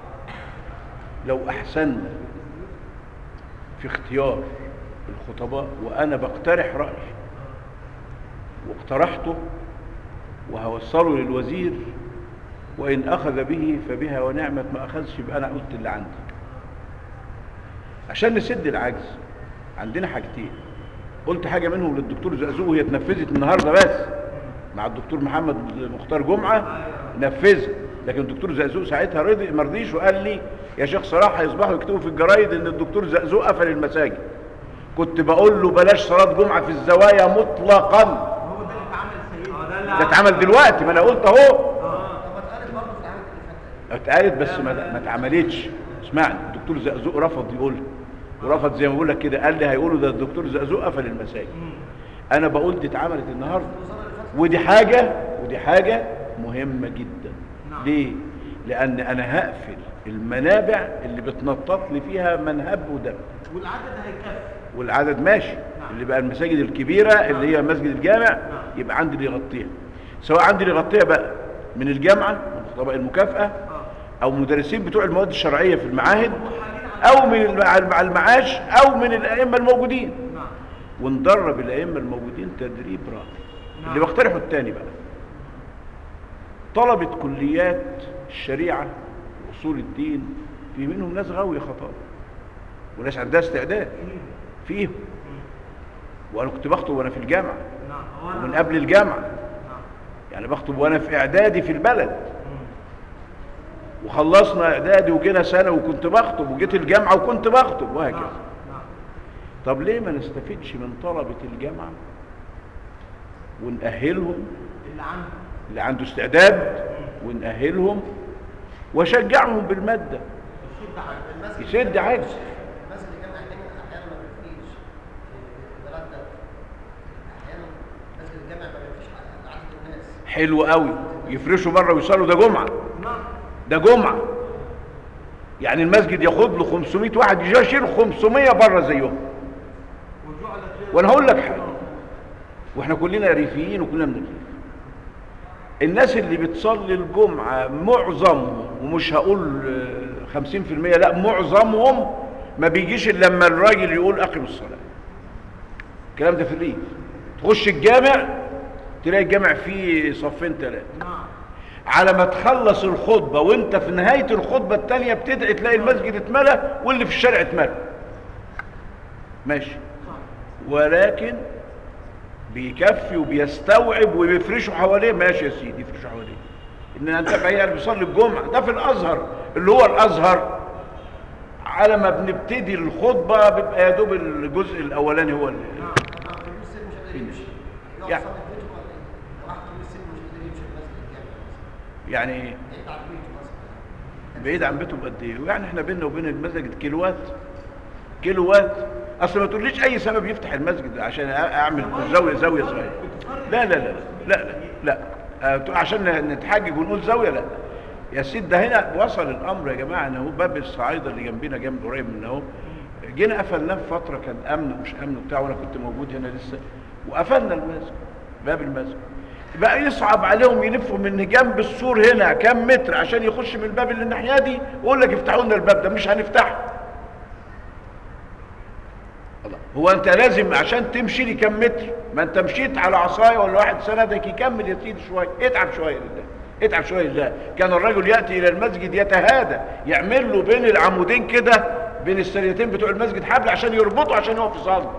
[SPEAKER 1] لو احسننا في اختيار الخطباء وانا بقترح راي واقترحته وهوصله للوزير وإن أخذ به فبها ونعمت ما أخذش يبقى أنا قلت اللي عندي عشان نسد العجز عندنا حاجتين قلت حاجة منهم للدكتور زقزوق وهي اتنفذت النهاردة بس مع الدكتور محمد مختار جمعة نفذها لكن الدكتور زقزوق ساعتها رضي ما رضيش وقال لي يا شيخ صلاح هيصبحوا يكتبوا في الجرايد ان الدكتور زقزوق قفل المساجد كنت بقول له بلاش صلاة جمعة في الزوايا مطلقا
[SPEAKER 3] هو ده اللي اتعمل سيدنا
[SPEAKER 5] اه ده اللي
[SPEAKER 1] ده اتعمل دلوقتي ما انا قلت اهو
[SPEAKER 5] اه
[SPEAKER 2] طب ما اتقالت برضه في العام اللي فات
[SPEAKER 1] اتقالت بس ما ما اتعملتش اسمعني الدكتور زقزوق رفض يقولها ورفض زي ما بقول لك كده قال لي هيقولوا ده الدكتور زقزوق قفل المساجد انا بقول دي اتعملت النهارده
[SPEAKER 2] الوزاره اللي فاتت
[SPEAKER 1] ودي حاجه ودي حاجه مهمه جدا
[SPEAKER 5] نعم.
[SPEAKER 1] ليه لان انا هقفل المنابع اللي بتنطط لي فيها منهب ودم
[SPEAKER 3] والعدد هيكفي
[SPEAKER 1] والعدد ماشي
[SPEAKER 3] نعم.
[SPEAKER 1] اللي بقى المساجد الكبيره اللي هي مسجد الجامع يبقى عندي اللي يغطيها سواء عندي اللي يغطيها بقى من الجامعه من طبق المكافاه
[SPEAKER 5] اه
[SPEAKER 1] او مدرسين بتوع المواد الشرعيه في المعاهد او من الم- على المعاش او من الائمه الموجودين
[SPEAKER 5] نعم
[SPEAKER 1] وندرب الائمه الموجودين تدريب رائع
[SPEAKER 5] نعم.
[SPEAKER 1] اللي بقترحه الثاني بقى طلبه كليات الشريعه واصول الدين في منهم ناس غاويه خطاب وناس عندها استعداد فيهم وانا كنت بخطب وانا في الجامعه
[SPEAKER 5] نعم هو أنا-
[SPEAKER 1] ومن قبل الجامعه
[SPEAKER 5] نعم
[SPEAKER 1] يعني بخطب وانا في اعدادي في البلد
[SPEAKER 5] مم.
[SPEAKER 1] وخلصنا اعدادي وجينا سنه وكنت بخطب وجيت الجامعه وكنت بخطب وهكذا
[SPEAKER 5] نعم نعم
[SPEAKER 1] طب ليه ما نستفيدش من طلبة الجامعة ونأهلهم
[SPEAKER 3] اللي عنده
[SPEAKER 1] اللي عنده استعداد ونأهلهم وشجعهم بالمادة
[SPEAKER 3] الشده على
[SPEAKER 2] المسجد
[SPEAKER 1] يسد عجز
[SPEAKER 2] المسجد الجامعي احيانا احيانا ما بيفيش البلد ده احيانا مسجد الجامع ما بيفيش عدد الناس
[SPEAKER 1] حلو قوي يفرشوا بره ويصلوا ده جمعة
[SPEAKER 5] نعم
[SPEAKER 1] ده جمعة يعني المسجد ياخد له 500 واحد يشيل 500 بره زيهم
[SPEAKER 5] وجعلت لي-
[SPEAKER 1] وانا هقول لك حاجه واحنا كلنا ريفيين وكلنا من الريف الناس اللي بتصلي الجمعه معظمهم ومش هقول آه، 50% لا معظمهم ما بيجيش الا لما الراجل يقول اقم الصلاه الكلام ده في الريف تخش الجامع تلاقي الجامع فيه صفين ثلاثه
[SPEAKER 5] نعم
[SPEAKER 1] على ما تخلص الخطبه وانت في نهايه الخطبه الثانيه بتدعي تلاقي المسجد اتملى واللي في الشارع اتملى ماشي ولكن بيكفي وبيستوعب وبيفرشوا حواليه ماشي يا سيدي يفرشوا حواليه ان انت بقى بيصلي الجمعه ده في الازهر اللي هو الازهر على ما بنبتدي الخطبه بيبقى يا دوب الجزء الاولاني هو اللي
[SPEAKER 2] طبعا في السن مش قادر يمشي يقعد
[SPEAKER 1] يعني-
[SPEAKER 2] يصلي في بيته ولا ايه؟ واحد في السن مش قادر يمشي المسجد الجامع مثلا
[SPEAKER 1] يعني
[SPEAKER 2] بعيد عن بيته مثلا
[SPEAKER 1] بعيد عن بيته بقد ايه يعني احنا بيننا وبين المسجد كيلوات كيلوات اصل ما تقوليش اي سبب يفتح المسجد عشان اعمل زاويه زاويه صغيره لا لا لا لا لا لا آه، عشان نتحجج ونقول زاويه لا يا سيد ده هنا وصل الامر يا جماعه ان هو باب الصعايده اللي جنبنا جنب قريب من اهو جينا قفلناه في فتره كان امن ومش امن وبتاع وانا كنت موجود هنا لسه وقفلنا المسجد باب المسجد بقى يصعب عليهم يلفوا من جنب السور هنا كام متر عشان يخش من الباب اللي الناحيه دي ويقول لك افتحوا لنا الباب ده مش هنفتحه الله هو انت لازم عشان تمشي لي كام متر ما انت مشيت على عصايه ولا واحد سندك يكمل يا سيدي شويه اتعب شويه لله اتعب شويه لله كان الرجل ياتي الى المسجد يتهادى يعمل له بين العمودين كده بين السريتين بتوع المسجد حبل عشان يربطه عشان يقف يصلي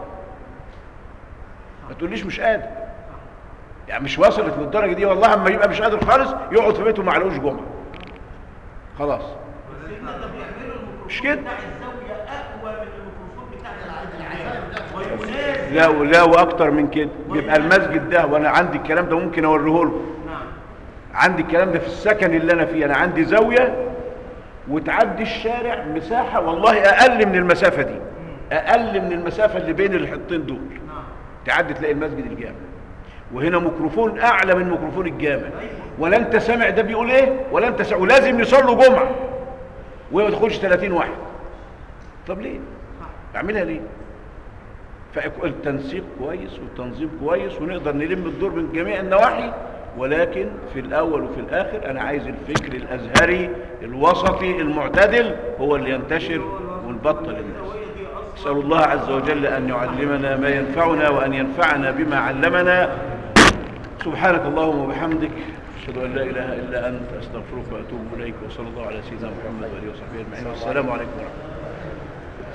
[SPEAKER 1] ما تقوليش مش قادر يعني مش وصلت للدرجه دي والله اما يبقى مش قادر خالص يقعد في بيته معلوش جمعه خلاص
[SPEAKER 3] سيدنا ده بيعملوا الميكروفون
[SPEAKER 1] مش كده؟
[SPEAKER 3] بتاع الزاويه اقوى من الميكروفون بتاع
[SPEAKER 2] العزايم
[SPEAKER 3] المسجد
[SPEAKER 2] ده
[SPEAKER 3] ويناسب
[SPEAKER 1] لا ولا واكتر من كده يبقى المسجد ده وانا عندي الكلام ده ممكن اوريه لكم
[SPEAKER 5] نعم
[SPEAKER 1] عندي الكلام ده في السكن اللي انا فيه انا عندي زاويه وتعدي الشارع مساحه والله اقل من المسافه دي اقل من المسافه اللي بين الحطين دول
[SPEAKER 5] نعم
[SPEAKER 1] تعدي تلاقي المسجد الجامع وهنا ميكروفون اعلى من ميكروفون الجامع ولا انت سامع ده بيقول ايه ولا انت سامع ولازم يصلوا جمعه وما تدخلش 30 واحد طب ليه اعملها ليه فالتنسيق كويس والتنظيم كويس ونقدر نلم الدور من جميع النواحي ولكن في الاول وفي الاخر انا عايز الفكر الازهري الوسطي المعتدل هو اللي ينتشر ونبطل الناس اسال الله عز وجل ان يعلمنا ما ينفعنا وان ينفعنا بما علمنا سبحانك اللهم وبحمدك أشهد أن لا إله إلا أنت أستغفرك وأتوب إليك وصلى الله على سيدنا محمد وآله وصحبه أجمعين والسلام عليكم ورحمة الله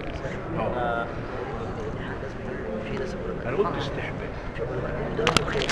[SPEAKER 1] آه.
[SPEAKER 6] في ناس
[SPEAKER 1] أنا قلت استحباب